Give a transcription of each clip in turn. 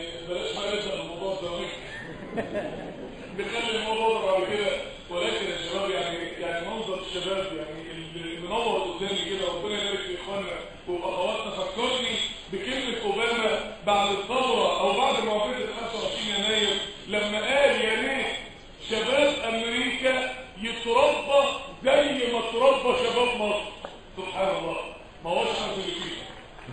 بلاش بقى نبدا الموضوع ده بنخلي الموضوع ده بعد كده ولكن يا شباب يعني يعني منظر الشباب يعني اللي منور قدامي كده ربنا يبارك في اخواننا واخواتنا فكرني بكلمه اوباما بعد الثوره او بعد معاهده 25 يناير لما قال يا ريت شباب امريكا يتربى زي ما تربى شباب مصر سبحان الله ما هوش حاجه اللي فيه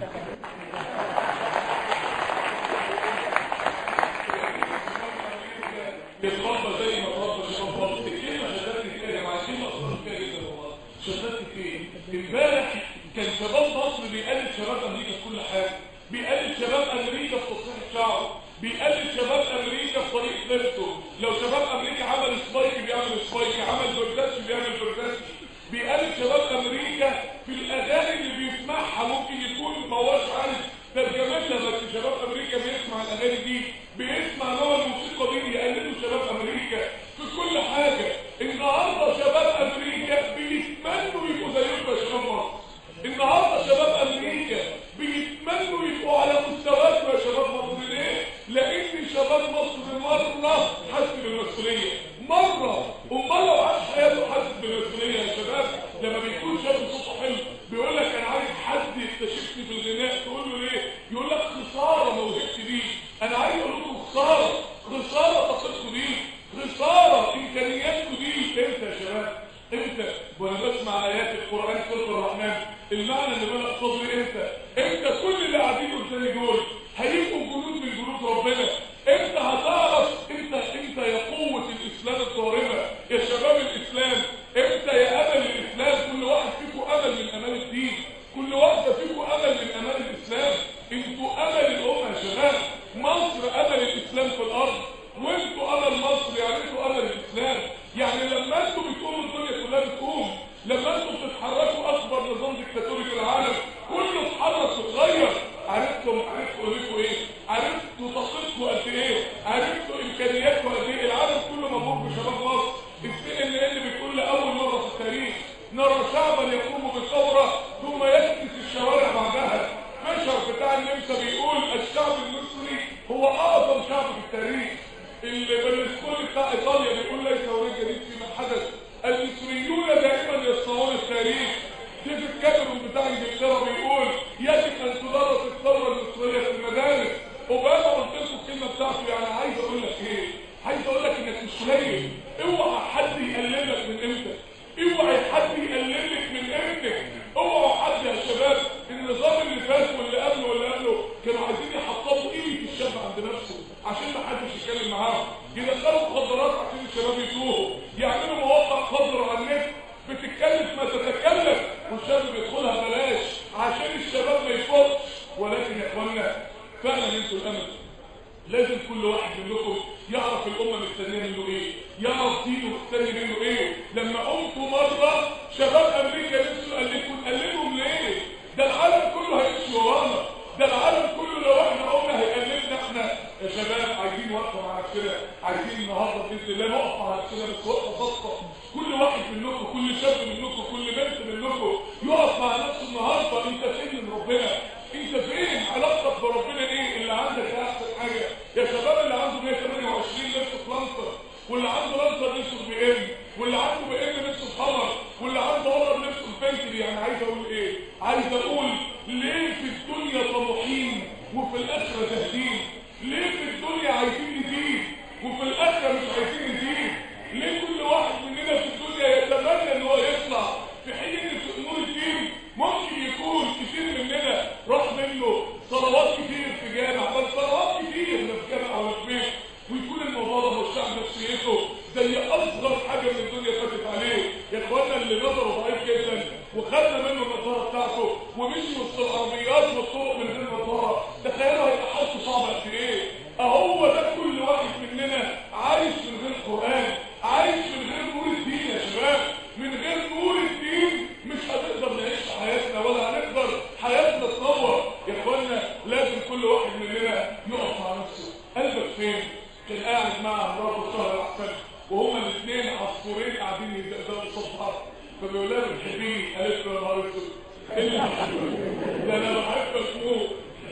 يتربى زي ما تربى شباب مصر الكلمه شدتني فيها يا جماعه كلمه اثرت فيها جدا والله شدتني فين امبارح كان شباب مصر بيقلد شباب امريكا في كل حاجه بيقلد شباب امريكا في تصريح شعره بيقلد شباب امريكا في طريقه لبسه لو شباب امريكا عمل سبايك بيعمل سبايك عمل برداتش بيعمل برداتش بيقلد شباب امريكا في الاغاني اللي بيسمعها ممكن يكون ما هوش عارف ترجمتها بس شباب امريكا بيسمع الاغاني دي بيسمع نوع الموسيقى دي يقلدوا شباب امريكا في كل حاجه النهارده شباب امريكا بيتمنوا يبقوا زيكم يا شباب مصر النهارده شباب امريكا بيتمنوا يبقوا على مستواكم يا شباب مصر ليه؟ لان شباب مصر مره حس بالمسؤوليه مره امال لو عاش حياته حاسس بالمسؤوليه يا شباب لما بيكون شاب صوته حلو بيقول لك انا عايز حد يكتشفني في الغناء تقول له ليه؟ يقول لك خساره موهبتي دي انا عايز اقول لكم خساره خساره طاقتكم دي خساره امكانياتكم دي امتى يا شباب؟ امتى وانا بسمع ايات القران سوره الرحمن المعنى اللي بلغ صدري امتى امتى كل اللي قاعدين قدامي دول هيبقوا جنود من جنود ربنا امتى هتعرف امتى امتى يا قوه الاسلام الضاربه يا شباب الاسلام امتى يا امل الاسلام كل واحد فيكم امل من امال الدين كل واحده فيكم امل من امال الاسلام انتوا امل الامه يا شباب مصر امل الاسلام في الارض وانتوا امل مصر يعني انتوا امل الاسلام يعني لما انتوا بتقوموا الدنيا كلها بتقوم لما انتوا بتتحركوا اكبر نظام ديكتاتوري في العالم كله اتحرك واتغير عرفتم عرفتوا قيمتكم ايه عرفتوا طاقتكم قد ايه عرفتوا امكانياتكم قد ايه العالم كله مبهور بشباب مصر السي ان ان بتقول لاول مره في التاريخ نرى شعبا يقوم بالثوره ثم يكنس الشوارع بعدها مشهر بتاع النمسا بيقول الشعب المصري هو اعظم شعب في التاريخ اللي بالسكول بتاع ايطاليا بيقول ليس هناك جديد فيما حدث المصريون دائما يصنعون التاريخ ديفيد كاميرون بتاع انجلترا بيقول يجب ان تدرس الثوره المصريه في المدارس اوباما قلت لكم الكلمه بتاعته يعني عايز اقول لك ايه عايز اقول لك انك مش قليل اوعى حد يقللك من قيمتك اوعى حد يقللك من قيمتك اوعى حد يا شباب النظام اللي فات واللي قبله واللي قبله كانوا عايزين يحطموا قيمه الشاب عند نفسه عشان ما حدش يتكلم معاهم يدخلوا مخدرات عشان الشباب يتوهوا يعملوا مواقع خضر على النت بتتكلف ما تتكلف والشاب بيدخلها بلاش عشان الشباب ما يفوتش ولكن يا اخوانا فعلا انتوا الامل لازم كل واحد منكم يعرف الامه مستنيه منه ايه يعرف دينه مستني منه ايه لما قمتوا مره شباب امريكا نفسه قلدكم قلدهم ليه ده العالم كله هيمشي ورانا ده العالم كله لو احنا قلنا هيقلدنا احنا يا شباب عايزين وقفه مع نفسنا عايزين النهارده باذن الله نقف مع نفسنا بس وقفه خاصه كل واحد منكم كل شاب منكم كل بنت منكم يقف مع نفسه النهارده انت فين من ربنا انت فين علاقتك بربنا ايه اللي عندك احسن حاجه يا شباب اللي عنده 128 لبس فلانسر واللي عنده لانسر نفسه بي ام واللي عنده بي ام نفسه الحمر واللي عنده قمر نفسه البنتلي يعني عايز اقول ايه عايز اقول ليه في الدنيا طموحين وفي الاخره زاهدين ليه في الدنيا عايزين ندين وفي الاخره مش عايزين ندين ليه كل واحد مننا في الدنيا يتمنى ان هو يطلع في حين ان في امور الدين ممكن يكون كتير مننا راح منه صلوات كتير في جامع بل صلوات كتير لا في جامع ولا في بيت ويكون الموضوع ده مش نفسيته زي اصغر حاجه من الدنيا فاتت عليه يا اخوانا اللي نظره ضعيف جدا وخدنا منه النظاره بتاعته ومشي وسط العربيات والطرق من غير نظاره تخيلوا هيبقى حالته صعبه قد ايه اهو ده كل واحد مننا عايش من غير قران عايش من غير نور الدين يا شباب من غير نور الدين مش هنقدر نعيش حياتنا ولا هنقدر حياتنا تنور يا اخوانا لازم كل واحد مننا يقف مع نفسه قلبك فين كان قاعد مع مراته شهر الاحسن وهما الاثنين عصفورين قاعدين يدقدقوا قصاد بعض فبيقول لها بتحبيني قالت له يا نهار اسود ده انا بحبك موت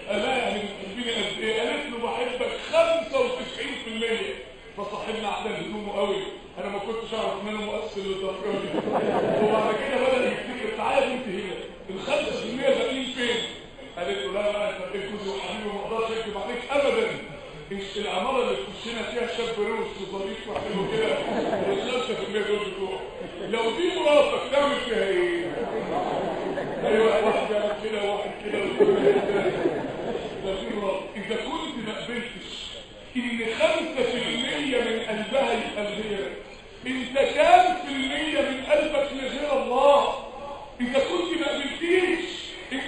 قال لها يعني بتحبيني قد ايه قالت له بحبك 95% فصاحبنا عدل هدومه قوي انا ما كنتش اعرف ان انا مؤثر للدرجه دي وبعد كده بدا يفتكر تعالى انت هنا ال 5% باقيين فين قالت له لا لا انت بقيت جوزي وحبيبي وما اقدرش اكذب عليك ابدا مش العماره اللي تخشنا فيها شاب روش وظريف وحلو كده ال 5% دول بتوعه لو دي مراتك تعمل فيها ايه؟ ايوه واحد يعمل كده واحد كده لو دي مراتك اذا كنت ما قبلتش ان 5% من قلبها يبقى الغير انت كام في المية من قلبك لغير الله اذا كنت ما قبلتيش ان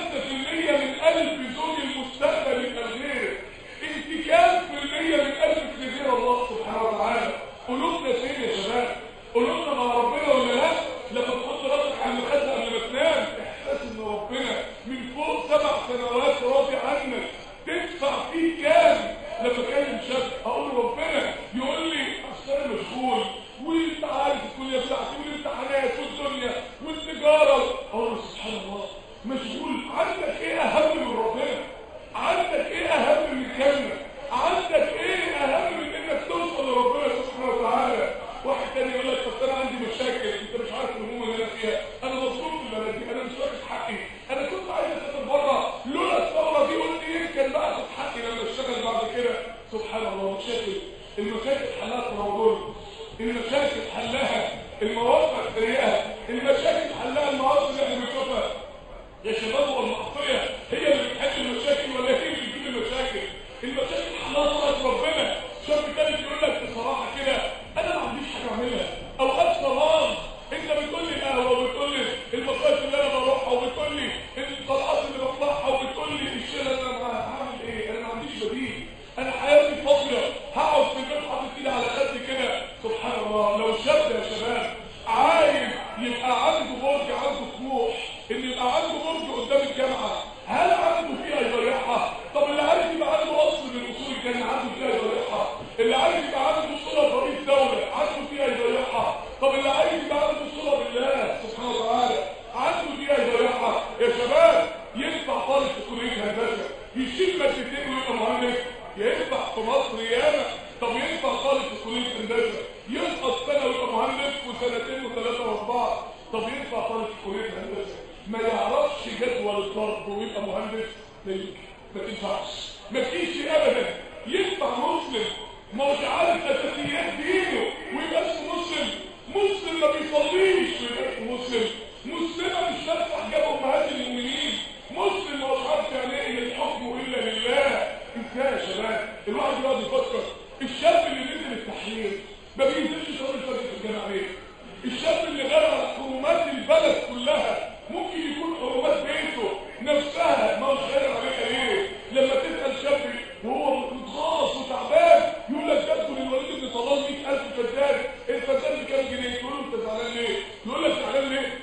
5% من قلب زوج المستقبل يبقى الغير انت كام في المية من قلبك لغير الله سبحانه وتعالى قلوبنا فين يا شباب قلوبنا مع ربنا ولا لا لما تحط راسك على المخده قبل ما تنام احساس ان ربنا من فوق سبع سنوات راضي عنك تدفع فيه كام لما اكلم شاب اقول ربنا يقول لي اصل انا مشغول وانت عارف الكليه بتاعتي والامتحانات والدنيا والتجاره اقول له سبحان الله مشغول عندك ايه اهم من ربنا عندك ايه اهم من كلمه عندك ايه اهم من انك توصل لربنا سبحانه وتعالى واحد تاني يقول لك طب انا عندي مشاكل انت مش عارف الهموم اللي انا فيها انا مظلوم في البلد دي انا مش واخد حقي انا كنت عايز اسافر بره لولا الثوره دي قلت يمكن بقى اخد حقي لما اشتغل بعد كده سبحان الله مشاكل المشاكل حلها التناول المشاكل حلها المواقع السيئه المشاكل حلها المعاصي اللي احنا بنشوفها يا شباب هو المعصيه هي اللي بتحل المشاكل ولا هي اللي بتجيب المشاكل المشاكل حلها طلعت ربنا شاب تالت يقول لك بصراحه كده انا ما عنديش حاجه اعملها اوقات فراغ انت بتقول لي القهوه وبتقول لي المصايف اللي انا بروحها وبتقول لي الطلعات اللي بطلعها وبتقول لي الشيله اللي انا هعمل ايه انا ما عنديش بديل انا حياتي فاضيه هقعد في البيت حاطط ايدي على خدي كده سبحان الله لو شاب يا شباب عايز يبقى عنده برج عنده طموح ان يبقى عنده برج قدام الجامعه هل عنده فيها يضيعها طب اللي عايز يبقى عنده اصل من اصول الجنه عنده فيها يضيعها اللي عايز يبقى عنده صله برئيس دوله عنده فيها يضيعها طب اللي عايز يبقى عنده صله بالله سبحانه وتعالى عنده فيها يضيعها يا شباب ينفع طالب في كليه هندسه يشيل مادتين ويبقى مهندس ينفع في مصر ياما طب ينفع طالب في كليه هندسه يسقط سنه ويبقى مهندس وسنتين وثلاثه واربعه طب ينفع طالب في كليه هندسه ما يعرفش جدول الضرب ويبقى مهندس لا يمكن ما تنفعش ما فيش ابدا ينفع مسلم ما هوش عارف اساسيات دينه ويبقى اسمه مسلم مسلم ما بيصليش ويبقى اسمه مسلم مسلمه مش لابسه حجاب امهات المؤمنين مسلم ما هوش عارف يعني ايه الحكم الا لله ازاي يا شباب الواحد يقعد يفكر الشاب اللي نزل التحرير ما بينزلش شهر الفجر في الجامعه ليه الشاب اللي غير على حرمات البلد كلها ممكن يكون حرمات بيته نفسها ما هوش غير عليها ليه لما تسال شاب وهو متغاص وتعبان يقول لك جابوا للوليد بن طلال 100000 فدان الفدان بكام جنيه تقول له انت زعلان ليه يقول لك زعلان ليه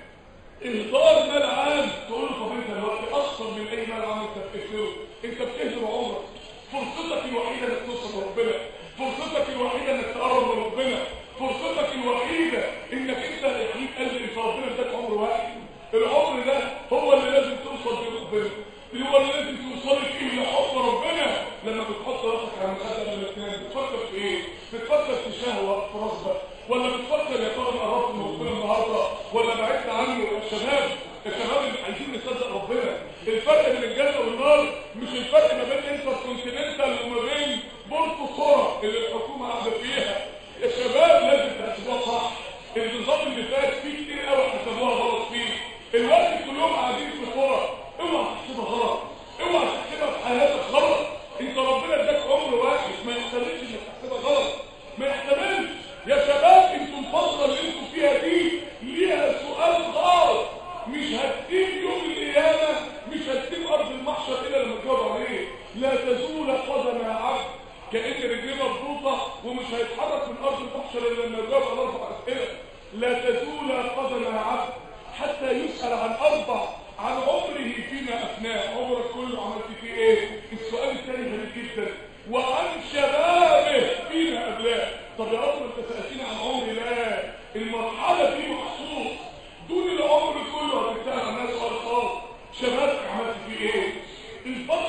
اهدار مال عام تقول له طب انت دلوقتي اكثر من اي مال عام انت بتكسره انت بتهدر عمرك فرصتك الوحيده انك توصل لربنا فرصتك الوحيده انك تقرب من ربنا فرصتك الوحيده انك انت يحييك قلب انت ربنا اداك عمر واحد العمر ده هو اللي لازم توصل فيه ربنا اللي هو اللي لازم توصلك فيه لحب ربنا لما بتحط راسك على المخده قبل ما تنام بتفكر في ايه؟ بتفكر في شهوه في راسك ولا بتفكر يا ترى انا قربت من ربنا النهارده ولا بعدت عنه يا شباب الشباب اللي عايزين نصدق ربنا الفرق بين الجنه والنار مش الفرق ما بين انتر كونتيننتال وما بين بورتو قرى اللي الحكومه قاعده فيها يا شباب لازم تحسبوها صح النظام اللي فات فيه كتير قوي حسبوها غلط فيه الوقت كلهم قاعدين في قرى اوعى تحسبها غلط اوعى تحسبها في حياتك غلط انت ربنا اداك عمر واحد ما يحتملش انك تحسبها غلط ما يحتملش يا شباب انتوا الفتره اللي انتوا فيها دي ليها سؤال خاص مش هتسيب يوم القيامه مش هتسيب ارض المحشر الا لما تجاوب عليه لا تزول قدم عبد كان رجليه مربوطه ومش هيتحرك من ارض المحشر الا لما يجاوب على اربع اسئله لا تزول قدم عبد حتى يسال عن اربع عن عمره فيما افناه عمرك كله عملت فيه ايه السؤال الثاني غريب جدا وعن شبابه فيما ابلاه طب يا رب انت سالتني عن عمري لا المرحله دي مخصوص دون العمر كله هتتسال عن ناس خالص شبابك عملت فيه ايه الفتره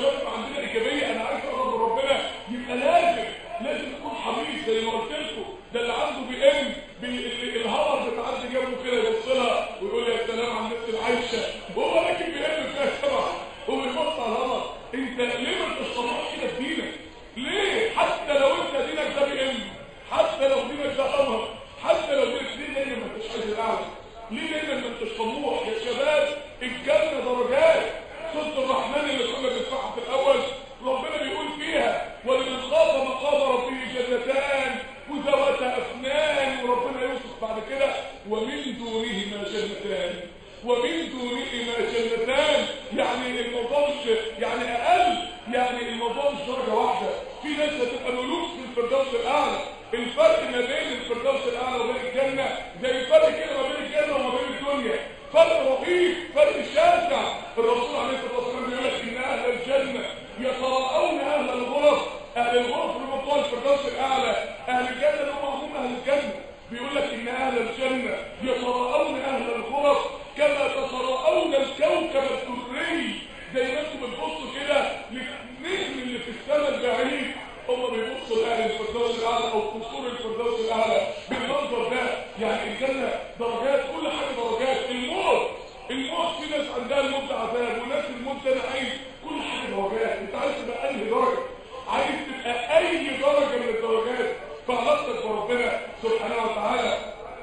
شباب يبقى عندنا ايجابيه انا عايز اقرب من ربنا يبقى لازم لازم تكون حريص زي ما قلت لكم ده اللي عنده بي ام الهمر بتعدي جنبه كده يبص لها ويقول يا سلام على الناس العايشه وهو راكب بي ام فيها سبعه هو يبص على الهمر انت ليه ما تشربش كده في دينك ليه حتى لو انت دينك ده بي ام حتى لو دينك ده قمر حتى لو دينك ليه دايما ما انتش عايز الاعلى ليه دايما ما انتش طموح يا شباب الجنه درجات سوره الرحمن اللي كنا بنسمعها في الاول ربنا بيقول فيها ولمن خاف مقام ربه جنتان وذوات افنان وربنا يوصف بعد كده ومن دونهما جنتان ومن دونهما جنتان يعني الموضوع مش يعني اقل يعني الموضوع مش درجه واحده في ناس هتبقى ملوك في الفردوس الاعلى الفرق ما بين الفردوس الاعلى وبين الجنه زي الفرق كده ما بين الجنه وما بين الدنيا فرق رهيب فرق شاسع الرسول عليه الصلاه والسلام بيقول لك ان اهل الجنه يتراءون اهل الغرف اهل الغرف اللي هم بتوع الفردوس الاعلى اهل الجنه اللي هم هم اهل الجنه بيقول لك ان اهل الجنه يتراءون اهل الغرف كما تتراءون الكوكب الدري زي ما انتم بتبصوا كده للنجم اللي في السماء البعيد هم بيبصوا لاهل الفردوس الاعلى او قصور الفردوس الاعلى بالمنظر ده يعني الجنه درجات كل حاجه درجات الموت الموت في ناس عندها الموت ده عذاب وناس الموت ده نعيم كل حاجه درجات انت عايز تبقى انهي درجه عايز تبقى اي درجه من الدرجات فعلاقتك بربنا سبحانه وتعالى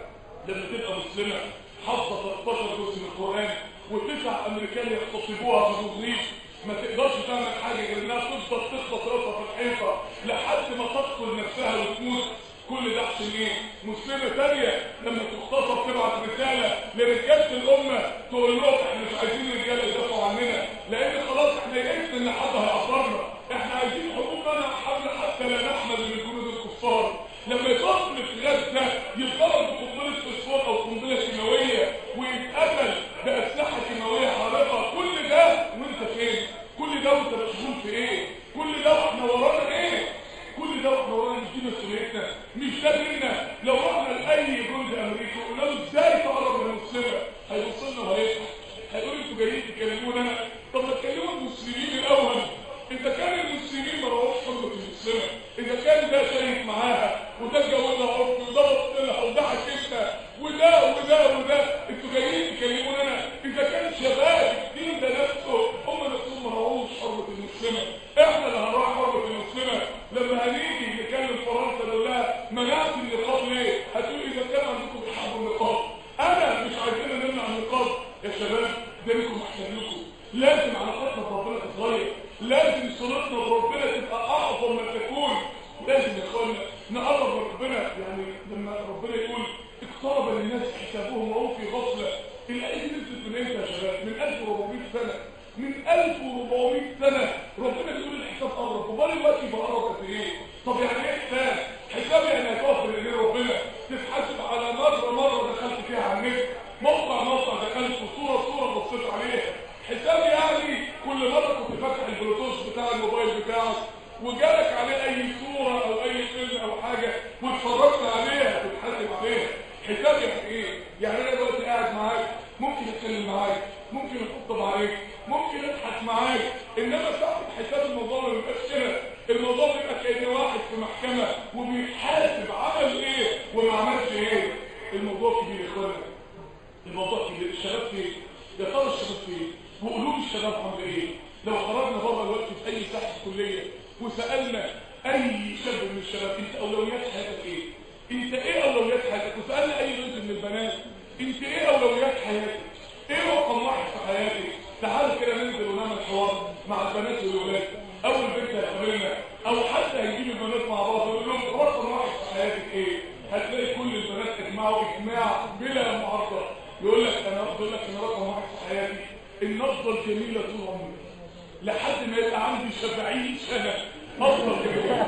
لما تبقى مسلمه حافظه 13 جزء من القران وتسع امريكان يغتصبوها في مضيف ما تقدرش تعمل حاجه غير انها تفضل تخبط راسها في الحيطه لحد ما تقتل نفسها وتموت كل ده عشان ايه؟ مسلمه ثانيه لما تغتصب تبعت رساله لرجاله الامه تقول لهم احنا مش عايزين رجاله يدافعوا عننا لان خلاص احنا يئسنا ان حد هيعبرنا احنا عايزين حقوقنا حمل حتى لا نحمل من جنود الكفار لما يطلق في غزه يضرب بقنبله فوسفور او قنبله كيماويه ويتقتل باسلحه كيماويه حارقه كل ده وانت فين؟ كل ده وانت مشغول في ايه؟ كل ده واحنا ورانا ايه؟ كل ده واحنا ورانا مش دي مسؤوليتنا مش ده ديننا لو رحنا لاي جند امريكي وقلنا له ازاي تقرب من المسلمه هيبص لنا وهيضحك هيقول انتوا جايين تكلمونا انا طب ما تكلموا المسلمين الاول اذا كان المسلمين ما راحوش حرمه المسلمه اذا كان ده شايف معاها وده اتجوزها عرف وده بص لها وده حكيتها وده وده وده انتوا جايين تكلمونا انا اذا كان شباب الدين ده نفسه هم نفسهم ما راحوش حرمه المسلمه احنا اللي هنروح حرمه المسلمه لما هنيجي نكلم فرنسا نقول لها منعت النقاب ليه؟ هتقول اذا كان عندكم بتحبوا النقاب انا مش عايزين نمنع النقاب يا شباب ده لكم احسن لكم لازم علاقتنا بربنا تتغير لازم صلتنا بربنا تبقى اعظم ما تكون لازم يا اخوانا نقرب من ربنا يعني لما ربنا يقول اقترب للناس حسابهم وهم في غفله الايه دي نزلت من امتى يا شباب؟ من 1400 سنه من 1400 سنه ربنا بيقول الحساب قرب امال دلوقتي بقى قرب قد ايه؟ طب يعني ايه حساب؟ حساب يعني هتقف بين ايدين ربنا تتحاسب على مره مره دخلت فيها على النت موقع موقع دخلت صوره صوره بصيت عليها حساب يعني كل مره كنت فاتح البلوتوث بتاع الموبايل بتاعك وجالك عليه اي صوره او اي فيلم او حاجه واتفرجت عليها تتحاسب عليها حساب يعني ايه؟ يعني انا دلوقتي قاعد معاك ممكن اتكلم معاك ممكن اخطب عليك ممكن اضحك معاك انما ساعه حساب الموضوع ما بيبقاش كده الموضوع بيبقى كان واحد في محكمه وبيحاسب عمل ايه وما عملش ايه الموضوع كبير يا اخوانا الموضوع كبير الشباب فين يا ترى الشباب فين وقلوب الشباب عامله ايه لو خرجنا بره دلوقتي في اي ساحه كليه وسالنا اي شاب من الشباب انت اولويات حياتك ايه انت ايه اولويات حياتك وسالنا اي بنت من البنات انت ايه اولويات حياتك ايه رقم واحد في حياتك تعالوا كده ننزل ونعمل حوار مع البنات والولاد اول بنت هتقابلنا او حتى هنجيب البنات مع بعض ونقول لهم رقم واحد في حياتك ايه هتلاقي كل البنات اجمعوا اجماع بلا معارضه يقول لك انا اقول لك انا رقم واحد في حياتي ان افضل جميله طول عمري لحد ما يبقى عندي 70 سنه افضل جميله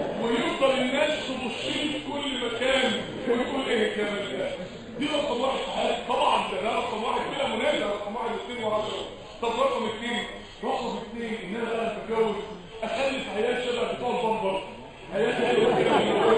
ويفضل الناس تبص لي في كل مكان ويقول ايه الجمال ده دي رقم واحد في حياتي طبعا ده رقم واحد بلا منازع رقم واحد اثنين وعشرة طب رقم اثنين رقم اثنين ان انا بقى اتجوز اخلف عيال شبه بتوع البمبر عيال حلوه كده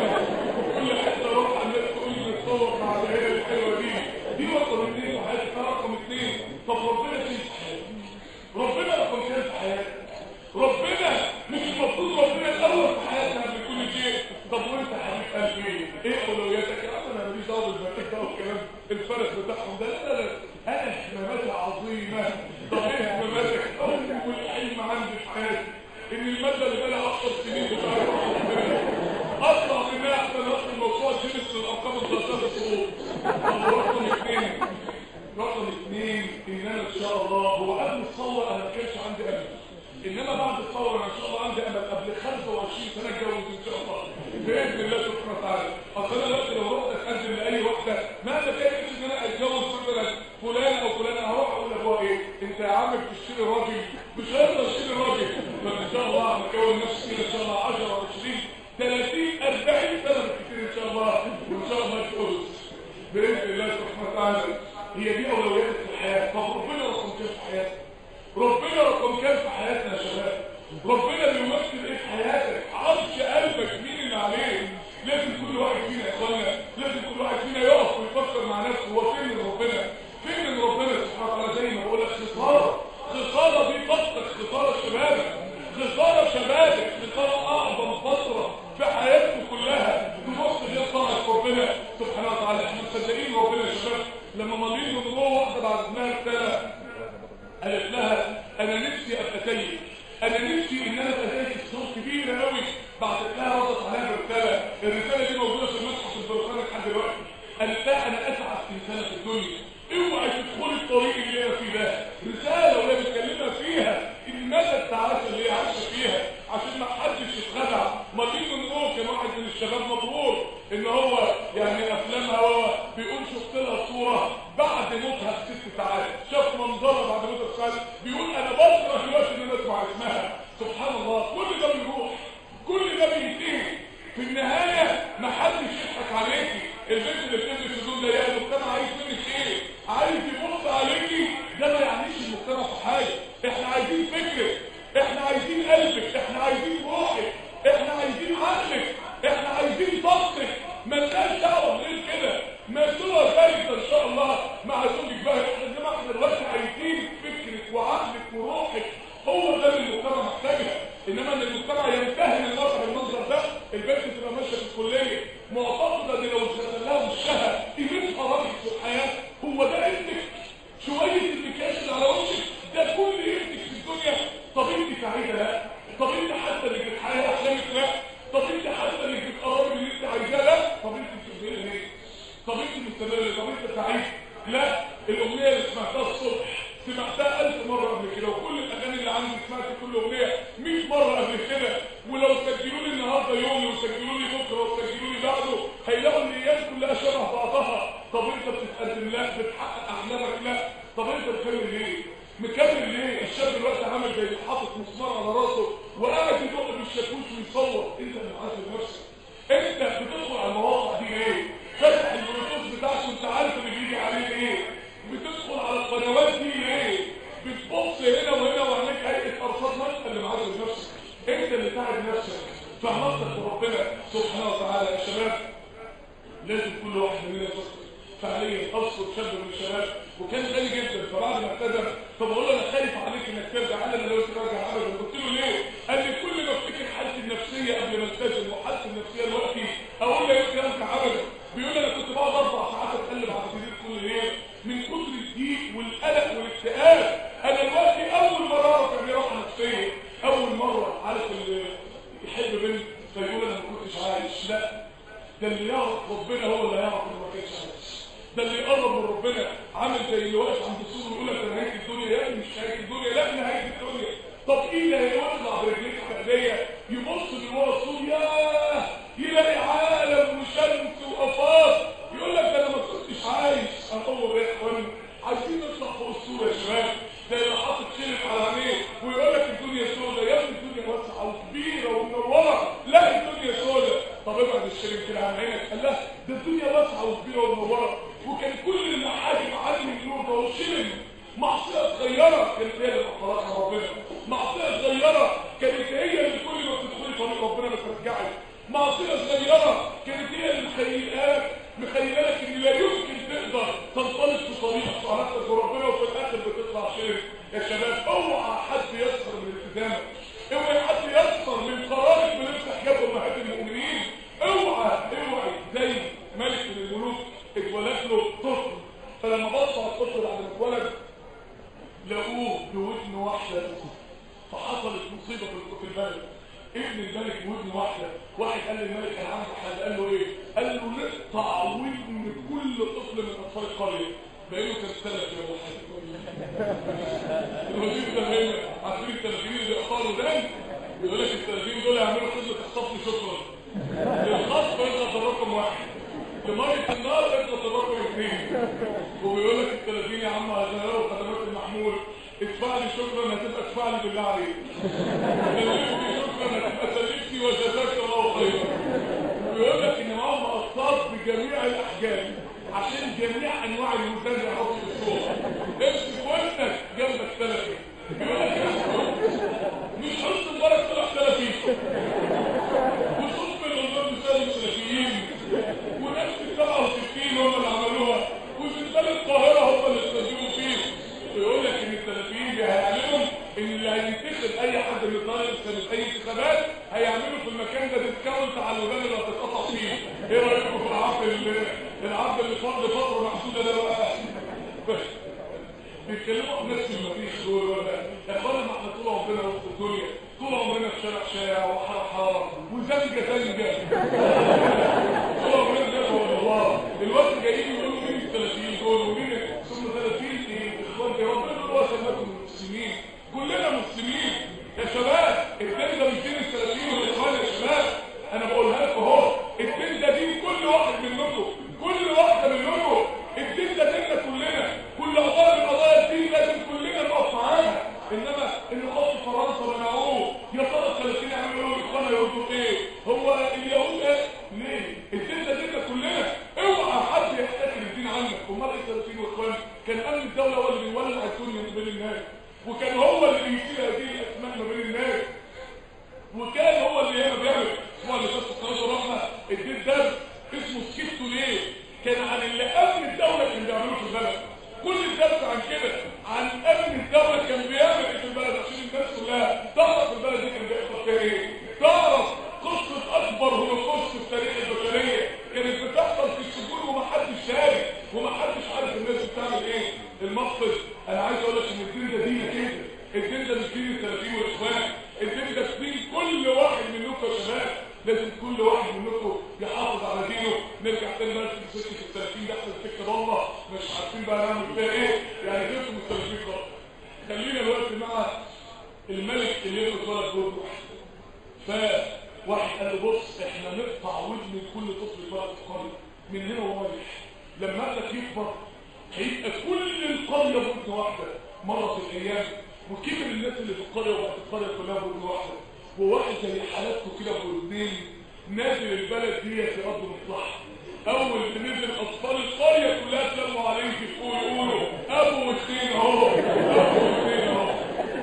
كل حته اروح على الناس تقول لي نتصور مع العيال الحلوه دي دي رقم اثنين في حياتي ده رقم اثنين طب ربنا فين في حياتي ربنا رقم كام في حياتي ربنا ربنا مش المفروض ربنا الاول في حياتنا قبل كل شيء طب وانت حبيب قلبي ايه اولوياتك يا عم انا ماليش دعوه بالبنات ده والكلام الفرق بتاعهم ده لا لا لا انا اهتماماتي عظيمه طب ايه اهتماماتك اول حلم عندي في حياتي ان الماده اللي بقى 10 سنين بتاعت ربنا اطلع منها احسن اصل موضوع جنس الارقام الثلاثه الصعود رقم اثنين رقم اثنين ان انا ان شاء الله هو قبل الثوره انا ما كانش عندي امل انما بعد الثوره انا ان شاء الله عندي امل قبل 25 سنه اتجوز ان شاء الله باذن الله سبحانه وتعالى اصل انا دلوقتي لو رحت اتقدم لاي واحده ما كانش ان انا اتجوز مثلا فلان او فلان هروح اقول لابوها ايه انت يا عم بتشتري راجل مش هيقدر يشتري راجل فان شاء الله هكون نفسي كده ان شاء الله 10 20 30 40 سنه كتير ان شاء الله وان شاء الله اتجوز باذن الله سبحانه وتعالى هي دي اولويات الحياه طب ربنا رقم كام في حياتك ربنا رقم كام في حياتنا يا شباب ربنا بيمثل ايه في حياتك عرش قلبك مين اللي عليه لازم كل واحد فينا يا اخوانا لازم كل واحد فينا يقف ويفكر مع نفسه هو فين من ربنا فين من ربنا سبحانه وتعالى زي ما بقول لك خساره خساره دي طاقتك خساره شبابك خساره شبابك خساره اعظم فتره في حياتكم كلها تبص دي طاعه ربنا سبحانه وتعالى احنا مصدقين ربنا يا شباب لما مالين من روح واحده بعد اسمها رساله قالت لها انا نفسي ابقى كيف انا نفسي ان انا ابقى كيف صوت كبيره قوي بعتت لها ردت عليها برساله الرساله دي موجوده في المتحف البريطاني لحد دلوقتي قالت لها انا اسعد انسانه في الدنيا اوعي تدخلي الطريق اللي هي فيه ده رساله وهي بتكلمها فيها المدى التعاسه اللي هي عايشه فيها عشان ما حدش يتخدع مالين من روح كان واحد من الشباب مبرور ان هو يعني افلامها هو بيقول شفت لها صوره بعد موتها بست ساعات شاف منظرها بعد موتها بست ساعات بيقول انا بكره دلوقتي ان انا اسمع اسمها سبحان الله كل ده بيروح كل ده بينتهي في النهايه ما حدش يضحك عليكي البنت اللي بتلبس الهدوم ده يا المجتمع عايز منك ايه عايز يبص عليكي ده ما يعنيش المجتمع في حاجه احنا عايزين فكرك احنا عايزين قلبك احنا عايزين روحك احنا عايزين عقلك احنا عايزين طاقتك ما لناش دعوه غير كده ما سوى ذلك ان شاء الله مع زوجك بقى انما احنا دلوقتي عايزين فكرك وعقلك وروحك هو ده اللي المجتمع محتاجها انما ان المجتمع ينتهي النظر بالمنظر ده البنت تبقى ماشيه في الكليه معتقده ان لو اتغسل لها وشها قيمتها راجل في الحياه هو ده ابنك شويه المكياج اللي على وشك ده كل ابنك في الدنيا طب انت سعيده لا طب انت حاسه انك بتحققي احلامك لا طب انت حاسه انك بتقربي اللي انت عايزاه لا طب انت بتعملي ليه طب انت مستمره طب انت سعيد لا الاغنيه اللي سمعتها الصبح سمعتها ألف مرة قبل كده وكل الأغاني اللي عندي سمعت كل أغنية 100 مرة قبل كده ولو سجلوا لي النهاردة يومي وسجلوا لي بكرة وسجلوا لي بعده هيلاقوا الأيام كلها شبه بعضها طب أنت بتتقدم لا بتحقق أحلامك لا طب أنت بتكمل ليه؟ مكمل ليه؟ الشاب دلوقتي عامل زي حاطط مسمار على راسه وقاعد يدق بالشاكوش ويصور أنت اللي عازل نفسك أنت بتدخل على المواقع دي ليه؟ فاتح البلوتوث بتاعك وأنت عارف اللي بيجي عليه إيه؟ بتدخل على القنوات دي ليه بتبص هنا وهنا وعليك هيئه ارصاد ما انت اللي معذب نفسك انت اللي تعب نفسك فهمتك بربنا سبحانه وتعالى يا شباب لازم كل واحد مننا يفكر فعليا اذكر شاب من الشباب وكان غني جدا فبعد ما اعتذر فبقول له انا خايف عليك انك ترجع قال انا لو تراجع ابدا قلت له ليه؟ قال لي كل ما افتكر حالتي النفسيه قبل ما التزم وحالتي النفسيه دلوقتي اقول له يا ابني ارجع ابدا بيقول انا كنت بقعد اربع ساعات اتقلب على السرير كل ليله من كتر الضيق والقلق والاكتئاب انا دلوقتي اول مره اعرف يعني راحه نفسيه اول مره عارف اللي يحب بنت فيقول انا ما كنتش عايش لا ده اللي يعرف ربنا هو اللي هيعرف انه ما كانش عايش ده اللي يقرب من ربنا عامل زي اللي واقف عند السور ويقول لك ده نهايه الدنيا يا ابني مش نهايه الدنيا لا نهايه الدنيا طب ايه اللي هيطلع برجليك حقيقيه يبص من ورا السور ياه يلاقي عالم وشمس وافاق يقول لك ده انا ما كنتش عايش اطور يا اخوان عايزين نطلع فوق السور يا شباب ده اللي حاطط شرف على عينيه ويقول لك الدنيا سوداء يا ابني الدنيا واسعه وكبيره ومنوره لا الدنيا سوداء طب ابعد الشرف كده عن عينك قال لا ده الدنيا واسعه وكبيره ومنوره وكان كل المحاكم عالم النور ده وشلم معصيه صغيره كانت هي اللي خلقها ربنا معصيه صغيره كانت هي اللي كل ما تدخلي طريق ربنا بترجعك معصيه صغيره كانت هي اللي مخيلات مخيلك ان لا يمكن تقدر تنطلق في طريقك وعلاقتك بربنا وفي الاخر بتطلع شرك يا شباب اوعى حد يسخر من التزامك اوعى الملك ابن الملك ودن واحده واحد قال للملك انا عندي حل قال له ايه قال له نقطع ودن كل طفل من اطفال القريه بقيله كان سنه يا ابو حاتم الوزير ده هنا عارفين التلفزيون اللي اختاروا ده يقول لك التلفزيون دول يعملوا خدمه الصف شكرا للخصم يضغط الرقم واحد لميه النار يضغط الرقم اثنين وبيقول لك التلفزيون يا عم هتغيروا خدمات المحمول ادفع لي شكرا هتبقى ادفع لي بالله عليك سلمني شكرا هتبقى سلمتني وجزاك الله خيرا ويقول لك ان معاهم اقساط بجميع الاحجام عشان جميع انواع الميزان يحطوا في الصوره امسك ودنك جنبك سلفي يقول لك مش حسن مبارك طلع سلفي وصوت من الغرب سالم سلفيين ونفس ال 67 هم اللي عملوها وزلزال القاهره هم اللي استخدموا فيه ويقول لك ان السلفيين هيعلمهم ان اللي هينتخب اي حد من طالب السلف اي انتخابات هيعملوا في المكان ده ديسكاونت على الوزن اللي هتتقطع فيه ايه رايكم في العرض اللي العرض اللي فرض فتره محدوده ده بقى بيتكلموا عن نفس المفيش دول ولا يا اخوانا ما احنا طول عمرنا وسط الدنيا طول عمرنا في شارع شارع وحاره حاره وزنجه زنجه طول عمرنا ده والله دلوقتي جايين يقولوا مين ال 30 دول ومين ثم 30 ايه اخوان يا ربنا هو سماكم مسلمين كلنا مسلمين يا شباب الدين ده مش دين ال 30 والاخوان يا شباب انا بقولها لكم اهو الدين ده دين كل واحد منكم كل واحده منكم الدين ده ديننا كلنا كل قضايا من قضايا الدين لازم كلنا نقف معاها انما اللي خطوا فرنسا منعوه يا ترى ال 30 يعملوا ايه الاخوان يردوا ايه هو اليهود ايه ليه الدين ده ديننا كلنا اوعى حد يحتكر الدين عنك امال ايه 30 واخوان كان امن الدوله هو اللي بيولع الدنيا ما بين الناس وكان هو اللي بيشيل هذه الاسماء ما بين الناس وكان هو اللي هنا بيعمل هو اللي بس الصلاه والرحمه اديت درس اسمه سكتوا ليه كان عن اللي امن الدوله كان بيعملوه في البلد كل الدرس عن كده عن امن الدوله كان بيعمل ايه في البلد عشان الناس كلها تعرف البلد دي كان بيحصل فيها ايه تعرف قصه اكبر هولوكوست في تاريخ البشريه كانت بتحصل في السجون ومحدش شارك ومحدش عارف الناس بتعمل ايه المقصد انا عايز اقول لك ان الدين ده دين كده الدين ده مش دين التلاتين والاخوان الدين ده دين كل واحد منكم يا شباب لازم كل واحد منكم يحافظ على دينه نرجع تاني بقى في سكه التلاتين ده احنا سكه ضلمه مش عارفين بقى نعمل فيها ايه يعني جبتوا مستلفين خالص خلينا دلوقتي مع الملك اللي ياخد ولد جوه فواحد قال له بص احنا نقطع ودن كل طفل اتولد في قريه من هنا ورايح لما ابنك يكبر هيبقى كل القريه بودن واحده مرت الايام وكبر الناس اللي في القريه وبقت القريه كلها بودن واحده وواحد زي حالاتكم كده بودنين نازل البلد دي في ارض مصلحه اول ما نزل اطفال القريه كلها اتلموا عليه يقولوا يقولوا ابو واثنين اهو ابو واثنين اهو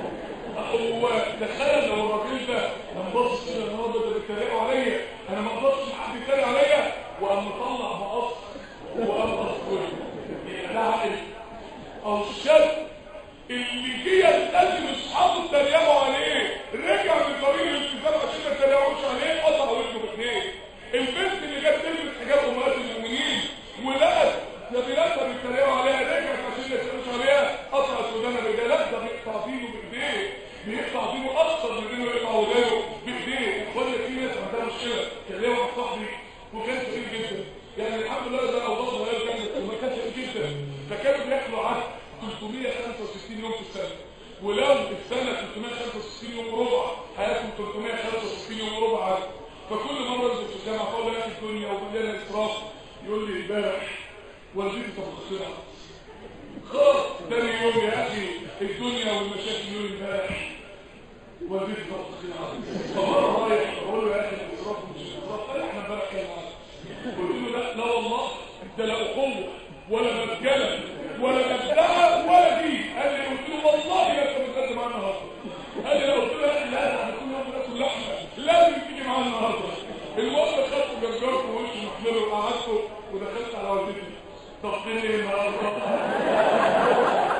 هو تخيل لو الراجل ده لما بص كده النهارده ده بيتريقوا عليا انا ما اقدرش حد يتريق عليا وقام مطلع مقص وقام اصفر ده عقل او الشاب اللي جه يستلزم اصحابه اتريقوا عليه رجع من طريق الالتزام عشان ما يتريقوش عليه قطع ودنه باثنين البنت اللي جت تلبس حجاب امهات المؤمنين ولقت نبيلاتها بيتريقوا عليها رجعت عشان ما يتريقوش عليها قطعت ودانها بايديها لا ده بيقطع دينه بايديه بيقطع دينه اكثر من انه يقطع ودانه بايديه اخوانا في ناس عندها مشكله كان ليا واحد صاحبي وكان فقير جدا يعني الحمد لله ده اوضاع صغيره كانت وما كانش فقير جدا فكانوا بياكلوا عدد 365 يوم في السنه ولو السنه 365 يوم وربع هياكل 365 يوم وربع عدد فكل مره انزل في الجامعه اقول لك الدنيا ومليانه اسراف يقول لي امبارح والدتي طبختنا خلاص تاني يوم يا اخي الدنيا والمشاكل يقول امبارح والدتي طبختنا فمره رايح اقول له يا اخي الاسراف مش الاسراف قال احنا امبارح كان قلت له لا لا والله انت لا اخوه ولا مجله ولا مبدأ ولا دي قال لي قلت له والله لا انت بتقدم معانا النهارده قال لي لا قلت له لا لا احنا كل يوم بناكل لحمه لازم تيجي معانا النهارده المهم خدته جرجرته ووشه محمله وقعدته ودخلت على والدتي طب فين ايه النهارده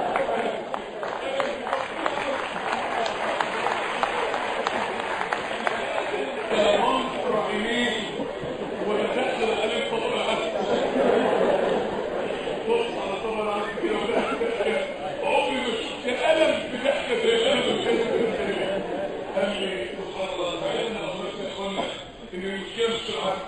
يا منصر عينيه ودخلت قال لي فضل العسل بص على طبعا العسل كده عمري ما شفت ألم بضحكة زي الألم اللي كانت قال لي سبحان